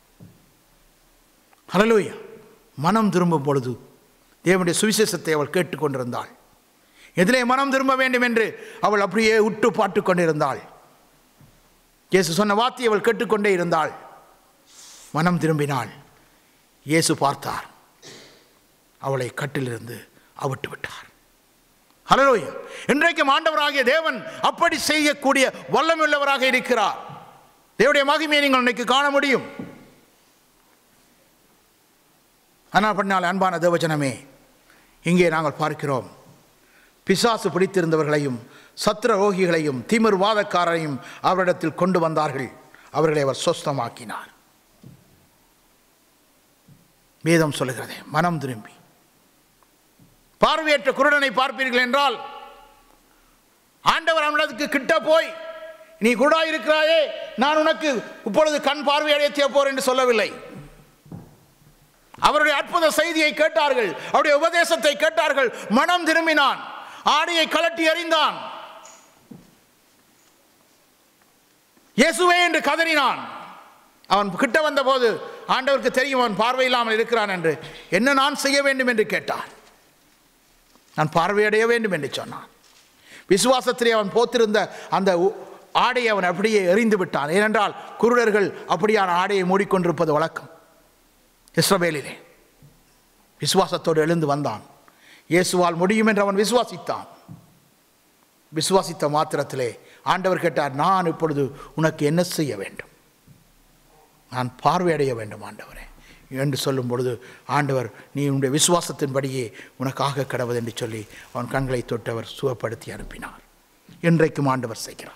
ஹலலூயா மனம் திரும்பும் பொழுது தேவனுடைய சுவிசேஷத்தை அவள் கேட்டுக்கொண்டிருந்தாள் எதிலே மனம் திரும்ப வேண்டும் என்று அவள் அப்படியே உட்டு பாட்டு கொண்டிருந்தாள் இயேசு சொன்ன வார்த்தையை அவள் கேட்டுக்கொண்டே இருந்தாள் மனம் திரும்பினாள் இயேசு பார்த்தார் அவளை கட்டிலிருந்து அவிட்டு விட்டார் ஹலலோயா இன்றைக்கும் ஆண்டவராகிய தேவன் அப்படி செய்யக்கூடிய வல்லமுள்ளவராக இருக்கிறார் தேவனுடைய மகிமையை நீங்கள் இன்னைக்கு காண முடியும் ஆனால் பண்ணால் அன்பான தேவஜனமே இங்கே நாங்கள் பார்க்கிறோம் பிசாசு பிடித்திருந்தவர்களையும் சத்திர ரோகிகளையும் திமிர்வாதக்காரரையும் அவரிடத்தில் கொண்டு வந்தார்கள் அவர்களை அவர் சொஸ்தமாக்கினார் வேதம் சொல்லுகிறதே மனம் திரும்பி பார்வையற்ற குருடனை பார்ப்பீர்கள் என்றால் ஆண்டவர் அவனிடத்துக்கு கிட்ட போய் நீ குருடா இருக்கிறாயே நான் உனக்கு இப்பொழுது கண் பார்வையடைய போறேன் என்று சொல்லவில்லை அவருடைய அற்புத செய்தியை கேட்டார்கள் அவருடைய உபதேசத்தை கேட்டார்கள் மனம் திரும்பினான் ஆடையை கலட்டி எறிந்தான் இயேசுவே என்று கதறினான் அவன் கிட்ட வந்தபோது ஆண்டவருக்கு தெரியும் அவன் பார்வை இல்லாமல் இருக்கிறான் என்று என்ன நான் செய்ய வேண்டும் என்று கேட்டான் நான் பார்வையடைய வேண்டும் என்று சொன்னான் விசுவாசத்திலே அவன் போத்திருந்த அந்த உ- ஆடையை அவன் அப்படியே எறிந்து விட்டான் ஏனென்றால் குருடர்கள் அப்படியான ஆடையை மூடிக்கொண்டிருப்பது வழக்கம் இஸ்ரவேலிலே விசுவாசத்தோடு எழுந்து வந்தான் இயேசுவால் முடியும் என்று அவன் விசுவாசித்தான் விசுவாசித்த மாத்திரத்திலே ஆண்டவர் கேட்டார் நான் இப்பொழுது உனக்கு என்ன செய்ய வேண்டும் நான் பார்வையடைய வேண்டும் ஆண்டவரே என்று சொல்லும் பொழுது ஆண்டவர் நீ உன்னுடைய விசுவாசத்தின்படியே உனக்காக கடவுள் என்று சொல்லி அவன் கண்களை தொட்டவர் சுகப்படுத்தி அனுப்பினார் இன்றைக்கும் ஆண்டவர் செய்கிறார்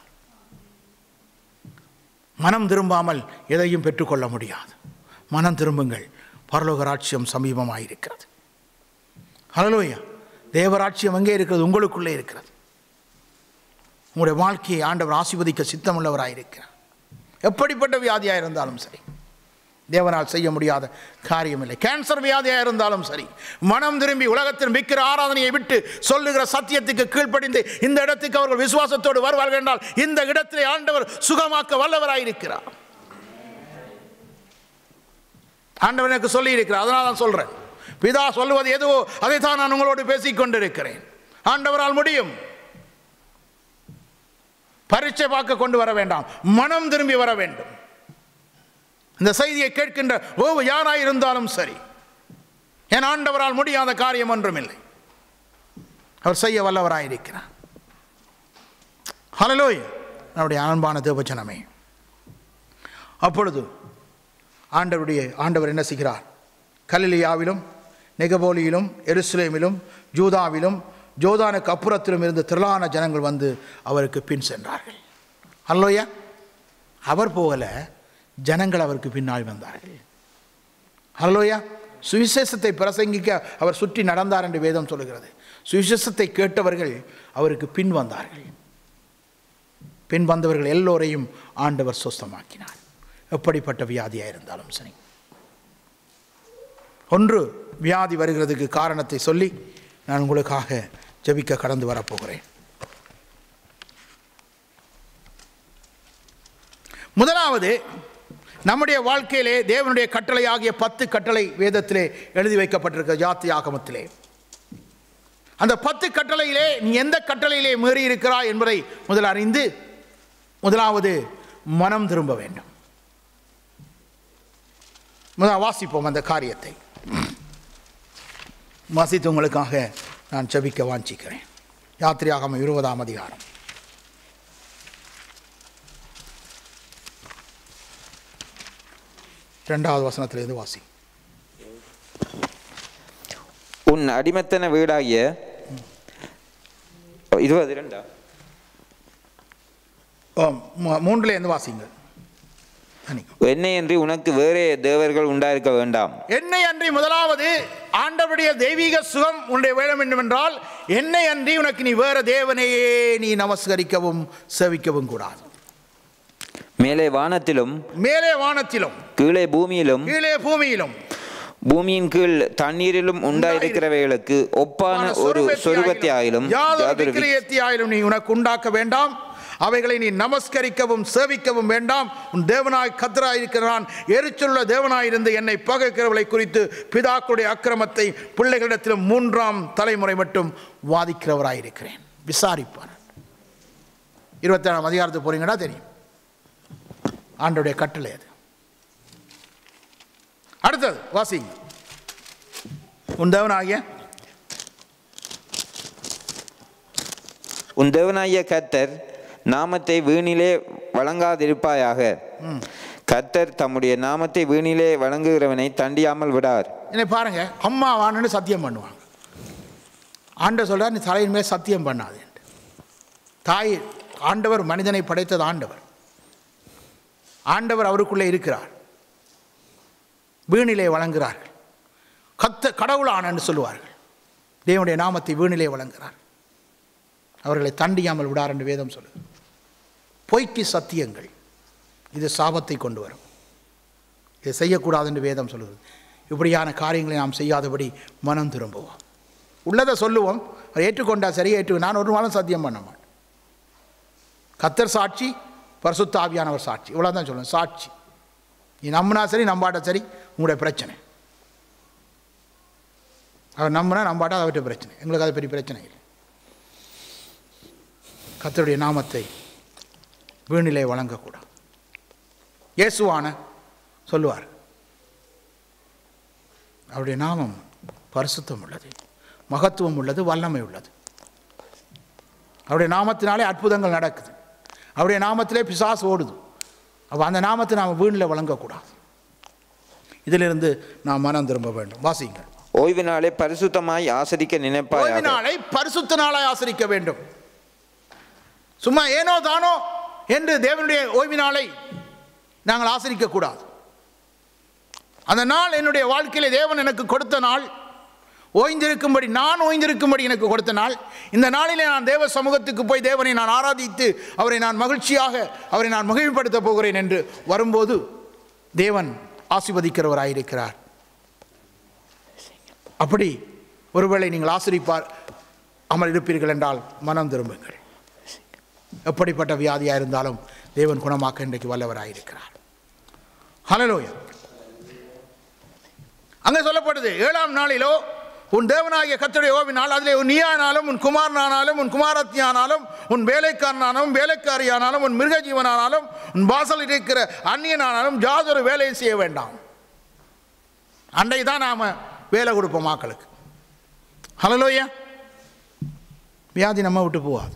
மனம் திரும்பாமல் எதையும் பெற்றுக்கொள்ள முடியாது மனம் திரும்புங்கள் பரலோக ராட்சியம் சமீபமாயிருக்கிறது ஹலலோயா தேவராட்சியம் எங்கே இருக்கிறது உங்களுக்குள்ளே இருக்கிறது உங்களுடைய வாழ்க்கையை ஆண்டவர் ஆசீர்வதிக்க சித்தமுள்ளவராயிருக்கிறார் எப்படிப்பட்ட வியாதியாக இருந்தாலும் சரி தேவனால் செய்ய முடியாத காரியமில்லை கேன்சர் வியாதியாக இருந்தாலும் சரி மனம் திரும்பி உலகத்தில் மிக்கிற ஆராதனையை விட்டு சொல்லுகிற சத்தியத்துக்கு கீழ்ப்படிந்து இந்த இடத்துக்கு அவர்கள் விசுவாசத்தோடு வருவார்கள் என்றால் இந்த இடத்திலே ஆண்டவர் சுகமாக்க வல்லவராயிருக்கிறார் ஆண்டவர் எனக்கு சொல்லி இருக்கிறார் அதனால தான் சொல்றேன் பிதா சொல்லுவது எதுவோ அதைத்தான் நான் உங்களோடு பேசிக் கொண்டிருக்கிறேன் ஆண்டவரால் முடியும் பரீட்சை பார்க்க கொண்டு வர வேண்டாம் மனம் திரும்பி வர வேண்டும் இந்த செய்தியை கேட்கின்ற ஒவ்வொரு யாராய் இருந்தாலும் சரி என் ஆண்டவரால் முடியாத காரியம் ஒன்றும் இல்லை அவர் செய்ய வல்லவராயிருக்கிறார் ஹலலோய் நம்முடைய அன்பான தேவச்சனமே அப்பொழுது ஆண்டவருடைய ஆண்டவர் என்ன செய்கிறார் கலிலியாவிலும் நெகபோலியிலும் எருசலேமிலும் ஜூதாவிலும் ஜோதானுக்கு அப்புறத்திலும் இருந்து திரளான ஜனங்கள் வந்து அவருக்கு பின் சென்றார்கள் அல்லோயா அவர் போகல ஜனங்கள் அவருக்கு பின்னால் வந்தார்கள் அல்லோயா சுவிசேஷத்தை பிரசங்கிக்க அவர் சுற்றி நடந்தார் என்று வேதம் சொல்லுகிறது சுவிசேஷத்தை கேட்டவர்கள் அவருக்கு பின் வந்தார்கள் பின் வந்தவர்கள் எல்லோரையும் ஆண்டவர் சுஸ்தமாக்கினார் எப்படிப்பட்ட வியாதியாக இருந்தாலும் சரி ஒன்று வியாதி வருகிறதுக்கு காரணத்தை சொல்லி நான் உங்களுக்காக ஜெபிக்க கடந்து வரப்போகிறேன் முதலாவது நம்முடைய வாழ்க்கையிலே தேவனுடைய கட்டளை ஆகிய பத்து கட்டளை வேதத்திலே எழுதி வைக்கப்பட்டிருக்க ஜாத்தி ஆகமத்திலே அந்த பத்து கட்டளையிலே நீ எந்த கட்டளையிலே மீறி இருக்கிறாய் என்பதை முதல் அறிந்து முதலாவது மனம் திரும்ப வேண்டும் முதல் வாசிப்போம் அந்த காரியத்தை வாசித்து உங்களுக்காக நான் செபிக்க வாஞ்சிக்கிறேன் யாத்திரையாகம இருபதாம் அதிகாரம் ரெண்டாவது வசனத்திலிருந்து வாசி உன் அடிமத்தன வீடாகிய இருபது ரெண்டா ஓ, மூ- மூன்றுலேருந்து வாசிங்க மன்னிக்கவும். என்னையன்றி உனக்கு வேறே தேவர்கள் உண்டாயிருக்க வேண்டாம் என்னை அன்றி முதலாவது ஆண்டவருடைய தெய்வீக சுகம் உன்னுடைய வேடம் வேண்டுமென்றால் என்னை அன்றி உனக்கு நீ வேற தேவனையே நீ நமஸ்கரிக்கவும் சேவிக்கவும் கூடாது மேலே வானத்திலும் மேலே வானத்திலும் கீழே பூமியிலும் கீழே பூமியிலும் பூமியின் கீழ் தண்ணீரிலும் உண்டாயிருக்கிறவைகளுக்கு ஒப்பான ஒரு சொருபத்தை ஆயிலும் யாதொரு யாதொரு வி- விக்கிரயத்தை ஆயிலும் நீ உனக்கு உண்டாக்க வேண்டாம் அவைகளை நீ நமஸ்கரிக்கவும் சேவிக்கவும் வேண்டாம் உன் தேவனாய் கத்தராய் இருக்கிறான் எரிச்சலுள்ள தேவனாயிருந்து என்னை பகைக்கிறவர்களை குறித்து பிதாக்களுடைய அக்கிரமத்தை பிள்ளைகளிடத்திலும் மூன்றாம் தலைமுறை மட்டும் வாதிக்கிறவராயிருக்கிறேன் விசாரிப்பார் இருபத்தி ஏழாம் அதிகாரத்துக்கு போறீங்கன்னா தெரியும் ஆண்டோடைய கட்டளை அது அடுத்தது வாசிங்க உன் தேவனாகிய உன் தேவனாகிய கர்த்தர் நாமத்தை வீணிலே வழங்காதிருப்பாயாக கர்த்தர் தம்முடைய நாமத்தை வீணிலே வழங்குகிறவனை தண்டியாமல் விடார் என்னை பாருங்க அம்மா வான்னு சத்தியம் பண்ணுவாங்க ஆண்டவர் சொல்றார் நீ தலையின் மேல் சத்தியம் பண்ணாது தாய் ஆண்டவர் மனிதனை படைத்தது ஆண்டவர் ஆண்டவர் அவருக்குள்ளே இருக்கிறார் வீணிலே வழங்குகிறார்கள் கத்த கடவுளான் என்று சொல்லுவார்கள் தேவனுடைய நாமத்தை வீணிலே வழங்குகிறார் அவர்களை தண்டியாமல் விடார் என்று வேதம் சொல்லுது பொய்க்கு சத்தியங்கள் இது சாபத்தை கொண்டு வரும் இதை செய்யக்கூடாது என்று வேதம் சொல்லுது இப்படியான காரியங்களை நாம் செய்யாதபடி மனம் திரும்புவோம் உள்ளதை சொல்லுவோம் அதை ஏற்றுக்கொண்டா சரி ஏற்று நான் ஒரு நாளும் சத்தியம் பண்ண மாட்டேன் கத்தர் சாட்சி பரிசுத்த ஆவியானவர் சாட்சி இவ்வளோ தான் சொல்லுவேன் சாட்சி நீ நம்பினா சரி நம்பாட்ட சரி உங்களுடைய பிரச்சனை அவர் நம்பினா நம்பாட்டா அது அவர்கிட்ட பிரச்சனை எங்களுக்கு அது பெரிய பிரச்சனை இல்லை கத்தருடைய நாமத்தை வீணிலே வழங்கக்கூடாது இயேசுவான சொல்லுவார் அவருடைய நாமம் பரிசுத்தம் உள்ளது மகத்துவம் உள்ளது வல்லமை உள்ளது அவருடைய நாமத்தினாலே அற்புதங்கள் நடக்குது அவருடைய நாமத்திலே பிசாசு ஓடுது அப்போ அந்த நாமத்தை நாம் வீணில் வழங்கக்கூடாது இதிலிருந்து நாம் மனம் திரும்ப வேண்டும் வாசிங்கள் ஓய்வு நாளை பரிசுத்தமாய் ஆசரிக்க ஓய்வு நினைப்பாயாக நாளை பரிசுத்த நாளாய் ஆசரிக்க வேண்டும் சும்மா ஏனோ தானோ என்று தேவனுடைய ஓய்வு நாளை நாங்கள் ஆசரிக்க கூடாது அந்த நாள் என்னுடைய வாழ்க்கையிலே தேவன் எனக்கு கொடுத்த நாள் ஓய்ந்திருக்கும்படி நான் ஓய்ந்திருக்கும்படி எனக்கு கொடுத்த நாள் இந்த நாளிலே நான் தேவ சமூகத்துக்கு போய் தேவனை நான் ஆராதித்து அவரை நான் மகிழ்ச்சியாக அவரை நான் மகிழ்ப்படுத்த போகிறேன் என்று வரும்போது தேவன் ஆசிர்வதிக்கிறவராயிருக்கிறார் அப்படி ஒருவேளை நீங்கள் ஆசிரிப்பார் அமல் இருப்பீர்கள் என்றால் மனம் திரும்புங்கள் எப்படிப்பட்ட வியாதியாக இருந்தாலும் தேவன் குணமாக்க இன்றைக்கு வல்லவராயிருக்கிறார் ஹலலோய அங்கே சொல்லப்படுது ஏழாம் நாளிலோ உன் தேவனாகிய கத்தருடைய ஓவினால் அதிலே உன் நீயானாலும் உன் குமாரனானாலும் உன் குமாரத்தியானாலும் உன் வேலைக்காரனானாலும் வேலைக்காரியானாலும் உன் மிருக ஜீவனானாலும் உன் வாசலில் இருக்கிற அந்நியனானாலும் ஜாதொரு வேலையை செய்ய வேண்டாம் அன்றைக்கு தான் நாம் வேலை கொடுப்போம் மக்களுக்கு ஹலலோயா வியாதி நம்ம விட்டு போகாது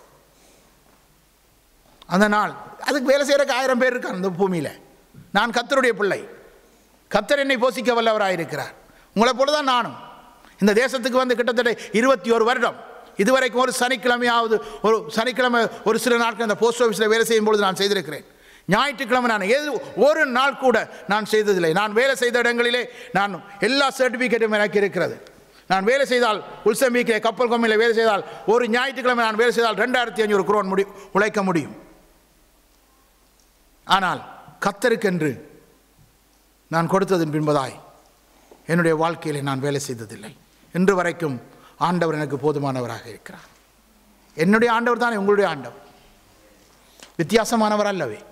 அந்த நாள் அதுக்கு வேலை செய்கிறக்கு ஆயிரம் பேர் இருக்கார் இந்த பூமியில் நான் கத்தருடைய பிள்ளை கத்தர் என்னை போஷிக்க வல்லவராயிருக்கிறார் உங்களை போல தான் நானும் இந்த தேசத்துக்கு வந்து கிட்டத்தட்ட இருபத்தி ஒரு வருடம் இதுவரைக்கும் ஒரு சனிக்கிழமையாவது ஒரு சனிக்கிழமை ஒரு சில நாட்கள் அந்த போஸ்ட் ஆஃபீஸில் வேலை செய்யும் பொழுது நான் செய்திருக்கிறேன் ஞாயிற்றுக்கிழமை நான் எது ஒரு நாள் கூட நான் செய்ததில்லை நான் வேலை செய்த இடங்களிலே நான் எல்லா சர்டிஃபிகேட்டும் எனக்கு இருக்கிறது நான் வேலை செய்தால் உள்சம்பிக்கை கப்பல் கம்பெனியில் வேலை செய்தால் ஒரு ஞாயிற்றுக்கிழமை நான் வேலை செய்தால் ரெண்டாயிரத்தி ஐநூறு குரோன் முடி உழைக்க முடியும் ஆனால் கத்தருக்கென்று நான் கொடுத்ததன் பின்பதாய் என்னுடைய வாழ்க்கையில் நான் வேலை செய்ததில்லை இன்று வரைக்கும் ஆண்டவர் எனக்கு போதுமானவராக இருக்கிறார் என்னுடைய ஆண்டவர் தானே உங்களுடைய ஆண்டவர் வித்தியாசமானவர் அல்லவே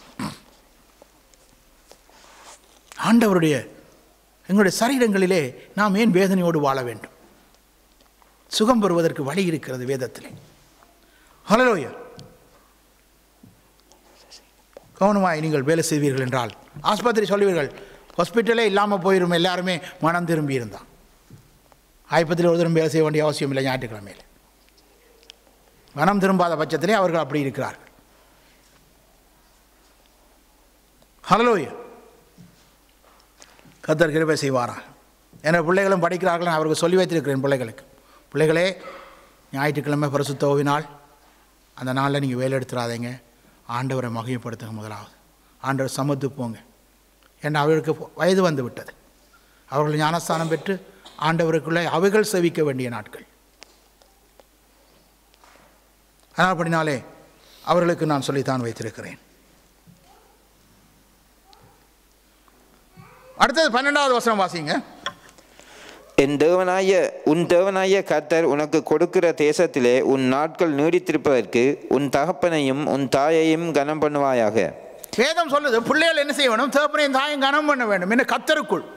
ஆண்டவருடைய எங்களுடைய சரீரங்களிலே நாம் ஏன் வேதனையோடு வாழ வேண்டும் சுகம் பெறுவதற்கு வழி இருக்கிறது வேதத்திலே ஹலலோயா கவனமாய் நீங்கள் வேலை செய்வீர்கள் என்றால் ஆஸ்பத்திரி சொல்லுவீர்கள் ஹாஸ்பிட்டலே இல்லாமல் போயிரும் எல்லாருமே மனம் திரும்பி இருந்தான் ஆய்ப்பத்தில் ஒரு தரம் வேலை செய்ய வேண்டிய அவசியம் இல்லை ஞாயிற்றுக்கிழமையில் மனம் திரும்பாத பட்சத்திலே அவர்கள் அப்படி இருக்கிறார்கள் ஹலலோயா கத்தர் கிருபை செய்வாரா என பிள்ளைகளும் படிக்கிறார்கள் நான் அவருக்கு சொல்லி வைத்திருக்கிறேன் பிள்ளைகளுக்கு பிள்ளைகளே ஞாயிற்றுக்கிழமை பரிசுத்த ஓவினால் அந்த நாளில் நீங்கள் வேலை எடுத்துடாதீங்க ஆண்டவரை மகிமைப்படுத்துங்க முதலாவது ஆண்டவர் சமத்து போங்க ஏன்னா அவர்களுக்கு வயது வந்து விட்டது அவர்கள் ஞானஸ்தானம் பெற்று ஆண்டவருக்குள்ளே அவைகள் செவிக்க வேண்டிய நாட்கள் ஆனால் அப்படினாலே அவர்களுக்கு நான் சொல்லித்தான் வைத்திருக்கிறேன் அடுத்தது பன்னெண்டாவது வசனம் வாசிங்க என் தேவனாய உன் தேவனாய கர்த்தர் உனக்கு கொடுக்கிற தேசத்திலே உன் நாட்கள் நீடித்திருப்பதற்கு உன் தகப்பனையும் உன் தாயையும் கனம் பண்ணுவாயாக வேதம் சொல்லுது பிள்ளைகள் என்ன செய்ய வேணும் தேப்பனையும் தாயும் கனம் பண்ண வேண்டும் என்ன கத்தருக்குள்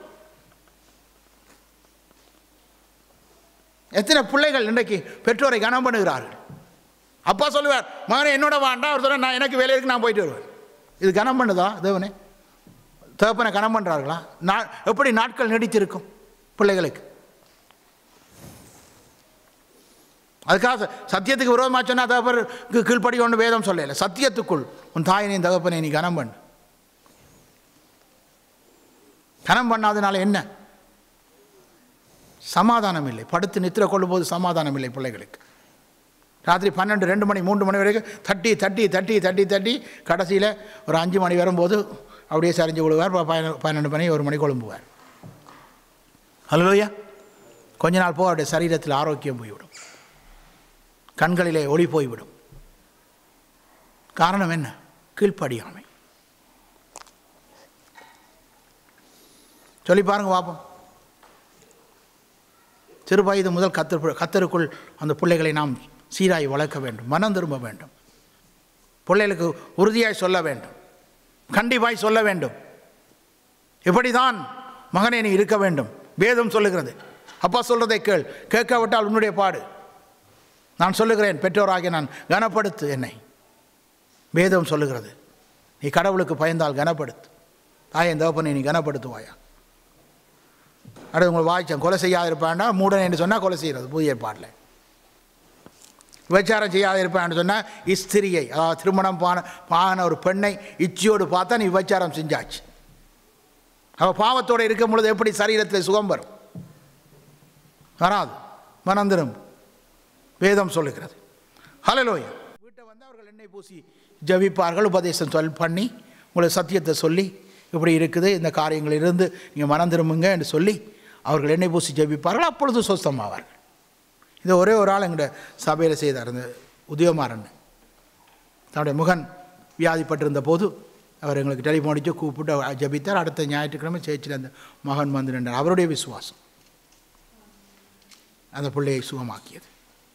எத்தனை பிள்ளைகள் இன்றைக்கு பெற்றோரை கனம் பண்ணுகிறார்கள் அப்பா சொல்லுவார் மகனே என்னோட வாண்டா அவர் சொல்ல நான் எனக்கு வேலை இருக்கு நான் போயிட்டு வருவேன் இது கனம் பண்ணுதா தேவனே தேப்பனை கனம் பண்ணுறார்களா நான் எப்படி நாட்கள் நீடித்திருக்கும் பிள்ளைகளுக்கு அதுக்காக சத்தியத்துக்கு விரோதமாக சொன்னால் தகப்பருக்கு கீழ்ப்படி ஒன்று வேதம் சொல்லலை சத்தியத்துக்குள் உன் தாயினையும் தகப்பனை நீ கனம் பண்ணு கனம் பண்ணாதனால என்ன சமாதானம் இல்லை படுத்து நித்திர கொள்ளும் போது சமாதானம் இல்லை பிள்ளைகளுக்கு ராத்திரி பன்னெண்டு ரெண்டு மணி மூன்று மணி வரைக்கும் தட்டி தட்டி தட்டி தட்டி தட்டி கடைசியில் ஒரு அஞ்சு மணி வரும்போது அப்படியே சரிஞ்சு கொள்வார் பதினொன்று பன்னெண்டு மணி ஒரு மணி கொழும்புவார் ஹலோயா கொஞ்ச நாள் போக அவருடைய சரீரத்தில் ஆரோக்கியம் போய்விடும் கண்களிலே ஒளி போய்விடும் காரணம் என்ன கீழ்ப்படியாமை சொல்லி பாருங்க பார்ப்போம் சிறு வயது முதல் கத்தர் கத்தருக்குள் அந்த பிள்ளைகளை நாம் சீராய் வளர்க்க வேண்டும் மனம் திரும்ப வேண்டும் பிள்ளைகளுக்கு உறுதியாய் சொல்ல வேண்டும் கண்டிப்பாய் சொல்ல வேண்டும் இப்படிதான் மகனே நீ இருக்க வேண்டும் வேதம் சொல்லுகிறது அப்பா சொல்றதை கேள் கேட்காவிட்டால் உன்னுடைய பாடு நான் சொல்லுகிறேன் பெற்றோராகிய நான் கனப்படுத்து என்னை வேதம் சொல்லுகிறது நீ கடவுளுக்கு பயந்தால் கனப்படுத்து தாயன் தகப்பனை நீ கனப்படுத்துவாயா அடுத்து உங்களை வாய்ச்சம் கொலை செய்யாது இருப்பான்டா மூடன் என்று சொன்னால் கொலை செய்கிறது புதிய ஏற்பாட்டில் விபச்சாரம் செய்யாத இருப்பான்னு சொன்னால் இஸ்திரியை அதாவது திருமணம் பான பான ஒரு பெண்ணை இச்சியோடு பார்த்தா நீ விபச்சாரம் செஞ்சாச்சு அவள் பாவத்தோடு இருக்கும் பொழுது எப்படி சரீரத்தில் சுகம் வரும் வராது மனந்திரும் வேதம் சொல்லுகிறது ஹலலோயா வீட்டை வந்து அவர்கள் எண்ணெய் பூசி ஜபிப்பார்கள் உபதேசம் சொல் பண்ணி உங்களுக்கு சத்தியத்தை சொல்லி இப்படி இருக்குது இந்த காரியங்களிலிருந்து நீங்கள் மனம் திரும்புங்க என்று சொல்லி அவர்கள் எண்ணெய் பூசி ஜபிப்பார்கள் அப்பொழுது சொஸ்தமாவார்கள் இது ஒரே ஒரு ஆள் எங்களுடைய சபையில் செய்தார் இந்த உதயமாறன் தன்னுடைய முகன் வியாதிப்பட்டிருந்த போது அவர் எங்களுக்கு டெலிஃபோன் அடித்து கூப்பிட்டு ஜபித்தார் அடுத்த ஞாயிற்றுக்கிழமை சேர்ச்சில் அந்த மகன் வந்து நின்றார் அவருடைய விசுவாசம் அந்த பிள்ளையை சுகமாக்கியது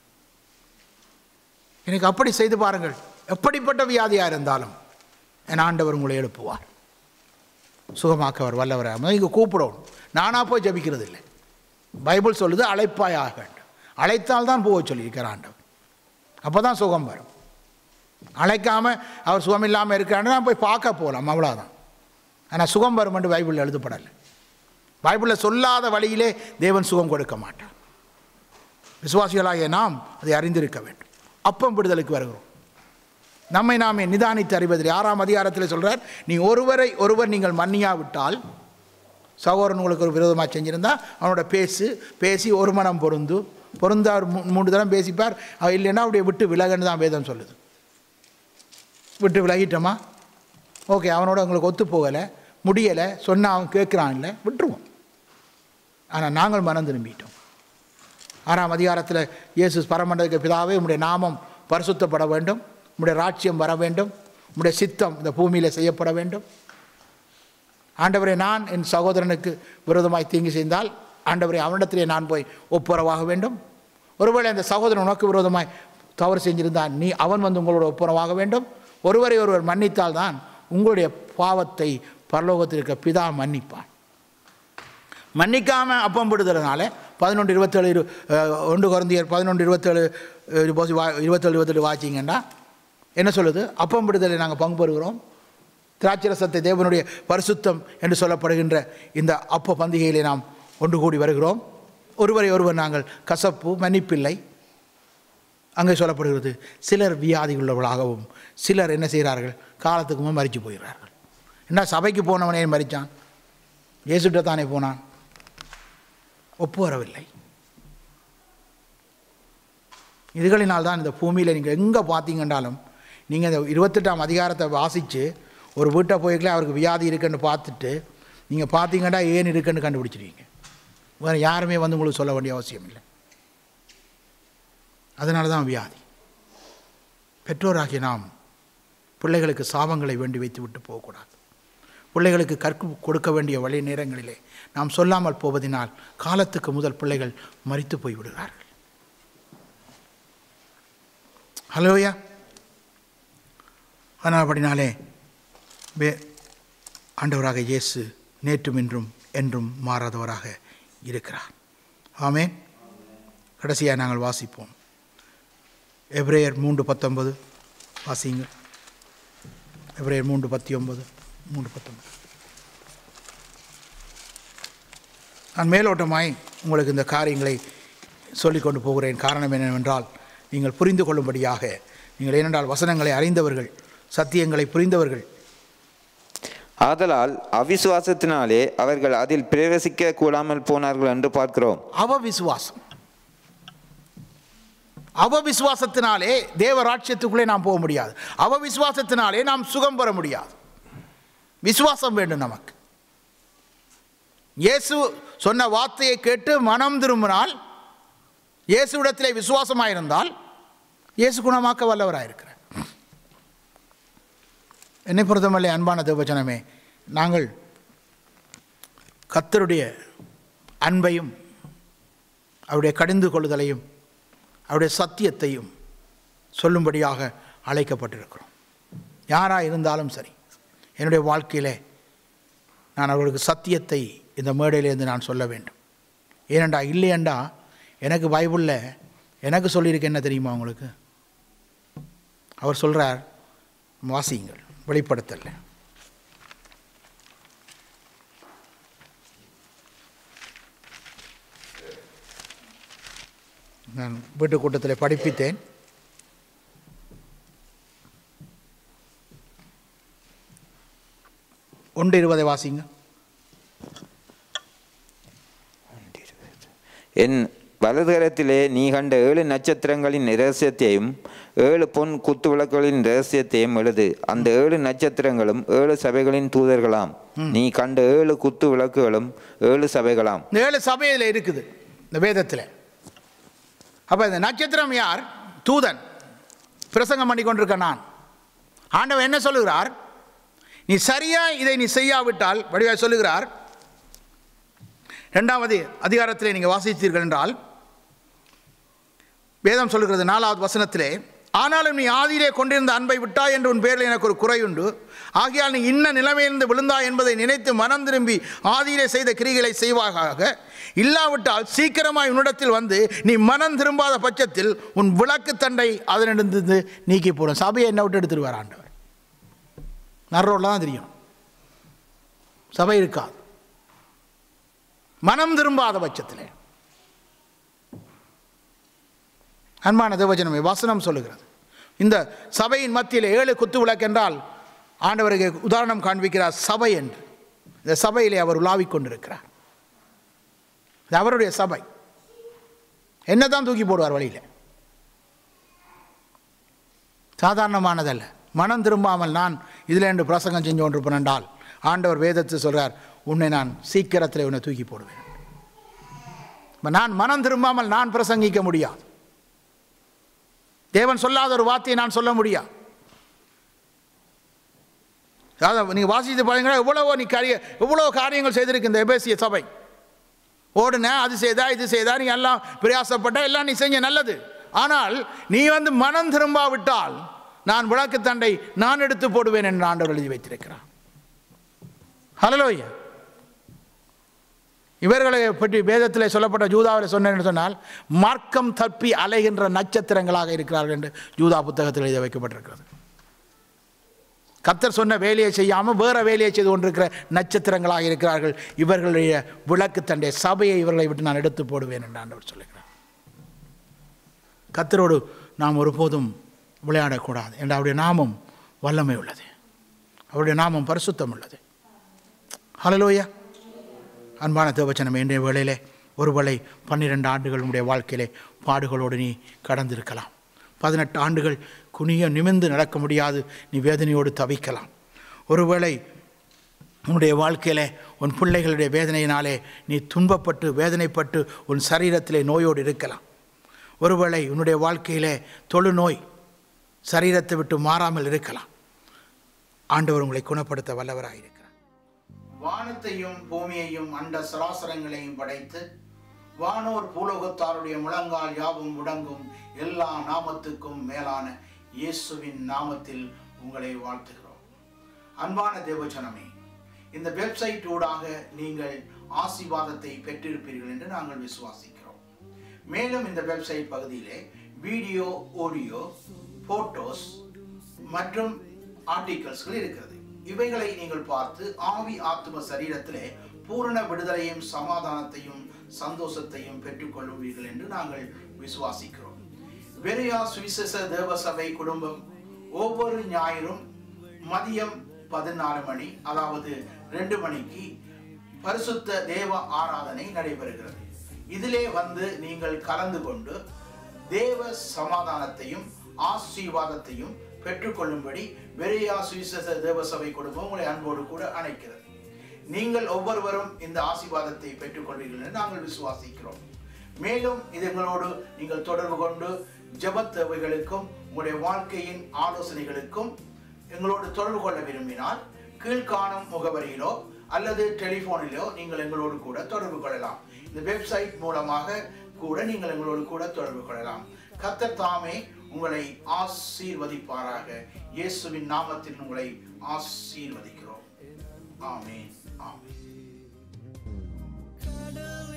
எனக்கு அப்படி செய்து பாருங்கள் எப்படிப்பட்ட வியாதியாக இருந்தாலும் என் ஆண்டவர் உங்களை எழுப்புவார் சுகமாக்க அவர் வல்லவராக இங்கே கூப்பிடணும் நானாக போய் ஜபிக்கிறது இல்லை பைபிள் சொல்லுது அழைப்பாயாக வேண்டும் அழைத்தால் தான் போக சொல்லியிருக்கிற ஆண்டவர் அப்போ தான் சுகம் வரும் அழைக்காமல் அவர் சுகம் இல்லாமல் இருக்கான்னு நான் போய் பார்க்க போகலாம் அவ்வளோதான் ஆனால் சுகம் வரும் என்று பைபிளில் எழுதப்படலை பைபிளில் சொல்லாத வழியிலே தேவன் சுகம் கொடுக்க மாட்டார் விசுவாசிகளாகிய நாம் அதை அறிந்திருக்க வேண்டும் அப்பம் விடுதலுக்கு வருகிறோம் நம்மை நாமே நிதானித்து அறிவதில் ஆறாம் அதிகாரத்தில் சொல்கிறார் நீ ஒருவரை ஒருவர் நீங்கள் மன்னியாவிட்டால் சகோதரன் உங்களுக்கு ஒரு விரோதமாக செஞ்சிருந்தா அவனோட பேசு பேசி ஒரு மனம் பொருந்து பொருந்தார் மூன்று தரம் பேசிப்பார் அவன் இல்லைன்னா அப்படியே விட்டு விலகன்னு தான் வேதம் சொல்லுது விட்டு விலகிட்டோமா ஓகே அவனோட உங்களுக்கு ஒத்து போகலை முடியலை சொன்னால் அவன் கேட்குறான் இல்லை விட்டுருவோம் ஆனால் நாங்கள் மனம் திரும்பிட்டோம் ஆறாம் அதிகாரத்தில் இயேசு பரமண்டதுக்கு பிதாவே உம்முடைய நாமம் பரிசுத்தப்பட வேண்டும் உம்முடைய ராட்சியம் வர வேண்டும் உம்முடைய சித்தம் இந்த பூமியில் செய்யப்பட வேண்டும் ஆண்டவரே நான் என் சகோதரனுக்கு விரோதமாய் தீங்கு செய்தால் ஆண்டவரே அவனிடத்திலே நான் போய் ஒப்புரவாக வேண்டும் ஒருவேளை அந்த சகோதரன் உனக்கு விரோதமாய் தவறு செஞ்சிருந்தால் நீ அவன் வந்து உங்களோட ஒப்புரவாக வேண்டும் ஒருவரை ஒருவர் மன்னித்தால் தான் உங்களுடைய பாவத்தை பரலோகத்தில் இருக்க பிதா மன்னிப்பான் மன்னிக்காமல் அப்பம் விடுதலனால பதினொன்று இருபத்தேழு இரு அஹ், ஒன்று குறைந்தியர் பதினொன்று இருபத்தேழு அஹ், இருபது வா இருபத்தேழு இருபத்தெட்டு வாச்சிங்கன்னா என்ன சொல்லுது அப்பம் விடுதலை நாங்கள் பங்கு பெறுகிறோம் திராட்சரசத்தை தேவனுடைய பரிசுத்தம் என்று சொல்லப்படுகின்ற இந்த அப்ப பந்திகையிலே நாம் ஒன்று கூடி வருகிறோம் ஒருவரை ஒருவர் நாங்கள் கசப்பு மன்னிப்பில்லை அங்கே சொல்லப்படுகிறது சிலர் வியாதி உள்ளவர்களாகவும் சிலர் என்ன செய்கிறார்கள் காலத்துக்கு முன் மறித்து போகிறார்கள் என்ன சபைக்கு போனவனே மறித்தான் இயேசுட்ட தானே போனான் ஒப்பு வரவில்லை இதுகளினால் தான் இந்த பூமியில் நீங்கள் எங்கே பார்த்தீங்கன்றாலும் நீங்கள் இந்த இருபத்தெட்டாம் அதிகாரத்தை வாசித்து ஒரு வீட்டை போய்க்கல அவருக்கு வியாதி இருக்குன்னு பார்த்துட்டு நீங்கள் பார்த்தீங்கன்னா ஏன் இருக்குன்னு கண்டுபிடிச்சிருவீங்க வேறு யாருமே வந்து உங்களுக்கு சொல்ல வேண்டிய அவசியம் இல்லை அதனால தான் வியாதி பெற்றோராகிய நாம் பிள்ளைகளுக்கு சாபங்களை வேண்டி வைத்து விட்டு போகக்கூடாது பிள்ளைகளுக்கு கற்று கொடுக்க வேண்டிய வழி நேரங்களிலே நாம் சொல்லாமல் போவதினால் காலத்துக்கு முதல் பிள்ளைகள் மறித்து போய் விடுகிறார்கள் ஹலோயா ஆனால் அப்படினாலே வே ஆண்டவராக இயேசு நேற்றும் இன்றும் என்றும் மாறாதவராக இருக்கிறார் ஆமென் கடைசியாக நாங்கள் வாசிப்போம் எப்ரேயர் மூன்று பத்தொன்பது வாசிங்க எப்ரேயர் மூன்று பத்தி ஒன்பது மூன்று பத்தொன்பது நான் மேலோட்டமாய் உங்களுக்கு இந்த காரியங்களை சொல்லிக் கொண்டு போகிறேன் காரணம் என்னவென்றால் நீங்கள் புரிந்து கொள்ளும்படியாக நீங்கள் ஏனென்றால் வசனங்களை அறிந்தவர்கள் சத்தியங்களை புரிந்தவர்கள் ஆதலால் அவிசுவாசத்தினாலே அவர்கள் அதில் பிரவேசிக்க கூடாமல் போனார்கள் என்று பார்க்கிறோம் அவ விசுவாசம் அவ விசுவாசத்தினாலே தேவ ராட்சியத்துக்குள்ளே நாம் போக முடியாது அவ விசுவாசத்தினாலே நாம் சுகம் பெற முடியாது விசுவாசம் வேண்டும் நமக்கு இயேசு சொன்ன வார்த்தையை கேட்டு மனம் திரும்பினால் இயேசுவிடத்திலே விசுவாசமாயிருந்தால் இயேசு குணமாக்க வல்லவராயிருக்கிறார் என்னை பொறுத்தமல்ல அன்பான தேவச்சனமே நாங்கள் கத்தருடைய அன்பையும் அவருடைய கடிந்து கொள்ளுதலையும் அவருடைய சத்தியத்தையும் சொல்லும்படியாக அழைக்கப்பட்டிருக்கிறோம் யாராக இருந்தாலும் சரி என்னுடைய வாழ்க்கையிலே நான் அவர்களுக்கு சத்தியத்தை இந்த மேடையிலேருந்து நான் சொல்ல வேண்டும் ஏனண்டா இல்லையண்டா எனக்கு பைபிளில் எனக்கு சொல்லியிருக்க என்ன தெரியுமா உங்களுக்கு அவர் சொல்கிறார் வாசியுங்கள் வெளிப்படுத்தல நான் வீட்டு கூட்டத்தில் படிப்பித்தேன் ஒன்று இருபதை வாசிங்க என் வலதுகரத்திலே நீ கண்ட ஏழு நட்சத்திரங்களின் இரகசியத்தையும் ஏழு பொன் குத்துவிளக்குகளின் இரகசியத்தையும் எழுது அந்த ஏழு நட்சத்திரங்களும் ஏழு சபைகளின் தூதர்களாம் நீ கண்ட ஏழு குத்து விளக்குகளும் ஏழு சபைகளாம் இந்த ஏழு சபையில் இருக்குது இந்த வேதத்தில் அப்போ இந்த நட்சத்திரம் யார் தூதன் பிரசங்கம் பண்ணி கொண்டிருக்க நான் ஆண்டவர் என்ன சொல்லுகிறார் நீ சரியா இதை நீ செய்யாவிட்டால் வடிவாக சொல்லுகிறார் இரண்டாவது அதிகாரத்திலே நீங்கள் வாசித்தீர்கள் என்றால் வேதம் சொல்லுகிறது நாலாவது வசனத்திலே ஆனாலும் நீ ஆதியிலே கொண்டிருந்த அன்பை விட்டாய் என்று உன் பேரில் எனக்கு ஒரு குறை உண்டு ஆகையால் நீ இன்ன நிலைமையிலிருந்து விழுந்தாய் என்பதை நினைத்து மனம் திரும்பி ஆதியிலே செய்த கிரிகளை செய்வாயாக இல்லாவிட்டால் சீக்கிரமாய் உன்னிடத்தில் வந்து நீ மனம் திரும்பாத பட்சத்தில் உன் விளக்கு தண்டை அதனிடந்து நீக்கி போடும் சபையை என்ன விட்டு எடுத்துருவார் ஆண்டவர் நரோடில் தான் தெரியும் சபை இருக்காது மனம் திரும்பாத பட்சத்திலே அன்பான தேவஜனமே வசனம் சொல்லுகிறது இந்த சபையின் மத்தியில் ஏழு குத்து விளக்கு என்றால் ஆண்டவருக்கு உதாரணம் காண்பிக்கிறார் சபை என்று இந்த சபையிலே அவர் உலாவிக் கொண்டிருக்கிறார் இது அவருடைய சபை என்ன தான் தூக்கி போடுவார் வழியில் சாதாரணமானதல்ல மனம் திரும்பாமல் நான் இதில் என்று பிரசங்கம் செஞ்சு கொண்டிருப்பேன் என்றால் ஆண்டவர் வேதத்தை சொல்கிறார் உன்னை நான் சீக்கிரத்தில் உன்னை தூக்கி போடுவேன் இப்ப நான் மனம் திரும்பாமல் நான் பிரசங்கிக்க முடியாது தேவன் சொல்லாத ஒரு வார்த்தையை நான் சொல்ல முடியாது அதான் நீங்கள் வாசித்து பாருங்கன்னா எவ்வளவோ நீ காரிய எவ்வளோ காரியங்கள் செய்திருக்கு இந்த எபேசிய சபை ஓடுன அது செய்தா இது செய்தா நீ எல்லாம் பிரயாசப்பட்ட எல்லாம் நீ செஞ்ச நல்லது ஆனால் நீ வந்து மனம் திரும்பாவிட்டால் நான் விளக்கு தண்டை நான் எடுத்து போடுவேன் என்று ஆண்டவர் எழுதி வைத்திருக்கிறான் ஹலலோய்யா இவர்களை பற்றி வேதத்தில் சொல்லப்பட்ட ஜூதாவில் சொன்னேன் சொன்னால் மார்க்கம் தப்பி அலைகின்ற நட்சத்திரங்களாக இருக்கிறார்கள் என்று ஜூதா புத்தகத்தில் எழுதி வைக்கப்பட்டிருக்கிறது கத்தர் சொன்ன வேலையை செய்யாமல் வேற வேலையை செய்து கொண்டிருக்கிற நட்சத்திரங்களாக இருக்கிறார்கள் இவர்களுடைய விளக்கு தண்டை சபையை இவர்களை விட்டு நான் எடுத்து போடுவேன் என்று ஆண்டவர் சொல்லுகிறார் கத்தரோடு நாம் ஒருபோதும் விளையாடக்கூடாது என்று அவருடைய நாமம் வல்லமை உள்ளது அவருடைய நாமம் பரிசுத்தம் உள்ளது ஹலலோயா அன்பான தேவச்சனம் இன்றைய வேளையிலே ஒருவேளை பன்னிரெண்டு ஆண்டுகள் உடைய வாழ்க்கையிலே பாடுகளோடு நீ கடந்திருக்கலாம் பதினெட்டு ஆண்டுகள் குனிய நிமிர்ந்து நடக்க முடியாது நீ வேதனையோடு தவிக்கலாம் ஒருவேளை உன்னுடைய வாழ்க்கையில் உன் பிள்ளைகளுடைய வேதனையினாலே நீ துன்பப்பட்டு வேதனைப்பட்டு உன் சரீரத்திலே நோயோடு இருக்கலாம் ஒருவேளை உன்னுடைய வாழ்க்கையிலே தொழுநோய் சரீரத்தை விட்டு மாறாமல் இருக்கலாம் ஆண்டவர் உங்களை குணப்படுத்த வல்லவராக இருக்கிறார் வானத்தையும் பூமியையும் அண்ட சராசரங்களையும் படைத்து வானோர் பூலோகத்தாருடைய முழங்கால் யாவும் முடங்கும் எல்லா நாமத்துக்கும் மேலான இயேசுவின் நாமத்தில் உங்களை வாழ்த்துகிறோம் அன்பான தேவஜனமே இந்த வெப்சைட் ஊடாக நீங்கள் ஆசீர்வாதத்தை பெற்றிருப்பீர்கள் என்று நாங்கள் விசுவாசிக்கிறோம் மேலும் இந்த வெப்சைட் பகுதியிலே வீடியோ ஆடியோ போட்டோஸ் மற்றும் ஆர்டிகல்ஸ்கள் இருக்கிறது இவைகளை நீங்கள் பார்த்து ஆவி ஆத்ம சரீரத்திலே பூரண விடுதலையும் சமாதானத்தையும் சந்தோஷத்தையும் பெற்றுக்கொள்வீர்கள் என்று நாங்கள் விசுவாசிக்கிறோம் வெறியா சுவிசேஷ தேவசபை குடும்பம் ஒவ்வொரு ஞாயிறும் மதியம் பதினாலு மணி அதாவது ரெண்டு மணிக்கு பரிசுத்த தேவ ஆராதனை நடைபெறுகிறது இதிலே வந்து நீங்கள் கலந்து கொண்டு தேவ சமாதானத்தையும் ஆசீர்வாதத்தையும் பெற்றுக்கொள்ளும்படி வெறியா சுவிசேஷ தேவசபை குடும்பம் உங்களை அன்போடு கூட அழைக்கிறது நீங்கள் ஒவ்வொருவரும் இந்த ஆசீர்வாதத்தை பெற்றுக்கொள்வீர்கள் என்று நாங்கள் விசுவாசிக்கிறோம் மேலும் இதுங்களோடு நீங்கள் தொடர்பு கொண்டு ஜெபத் தேவைகளுக்கும் உங்களுடைய வாழ்க்கையின் ஆலோசனைகளுக்கும் எங்களோடு தொடர்பு கொள்ள விரும்பினால் கீழ்காணும் முகவரியிலோ அல்லது டெலிஃபோனிலோ நீங்கள் எங்களோடு கூட தொடர்பு கொள்ளலாம் இந்த வெப்சைட் மூலமாக கூட நீங்கள் எங்களோடு கூட தொடர்பு கொள்ளலாம் கத்தர் தாமே உங்களை ஆசீர்வதிப்பாராக இயேசுவின் நாமத்தில் உங்களை ஆசீர்வதிக்கிறோம் ஆமென் ஆமென் கடல்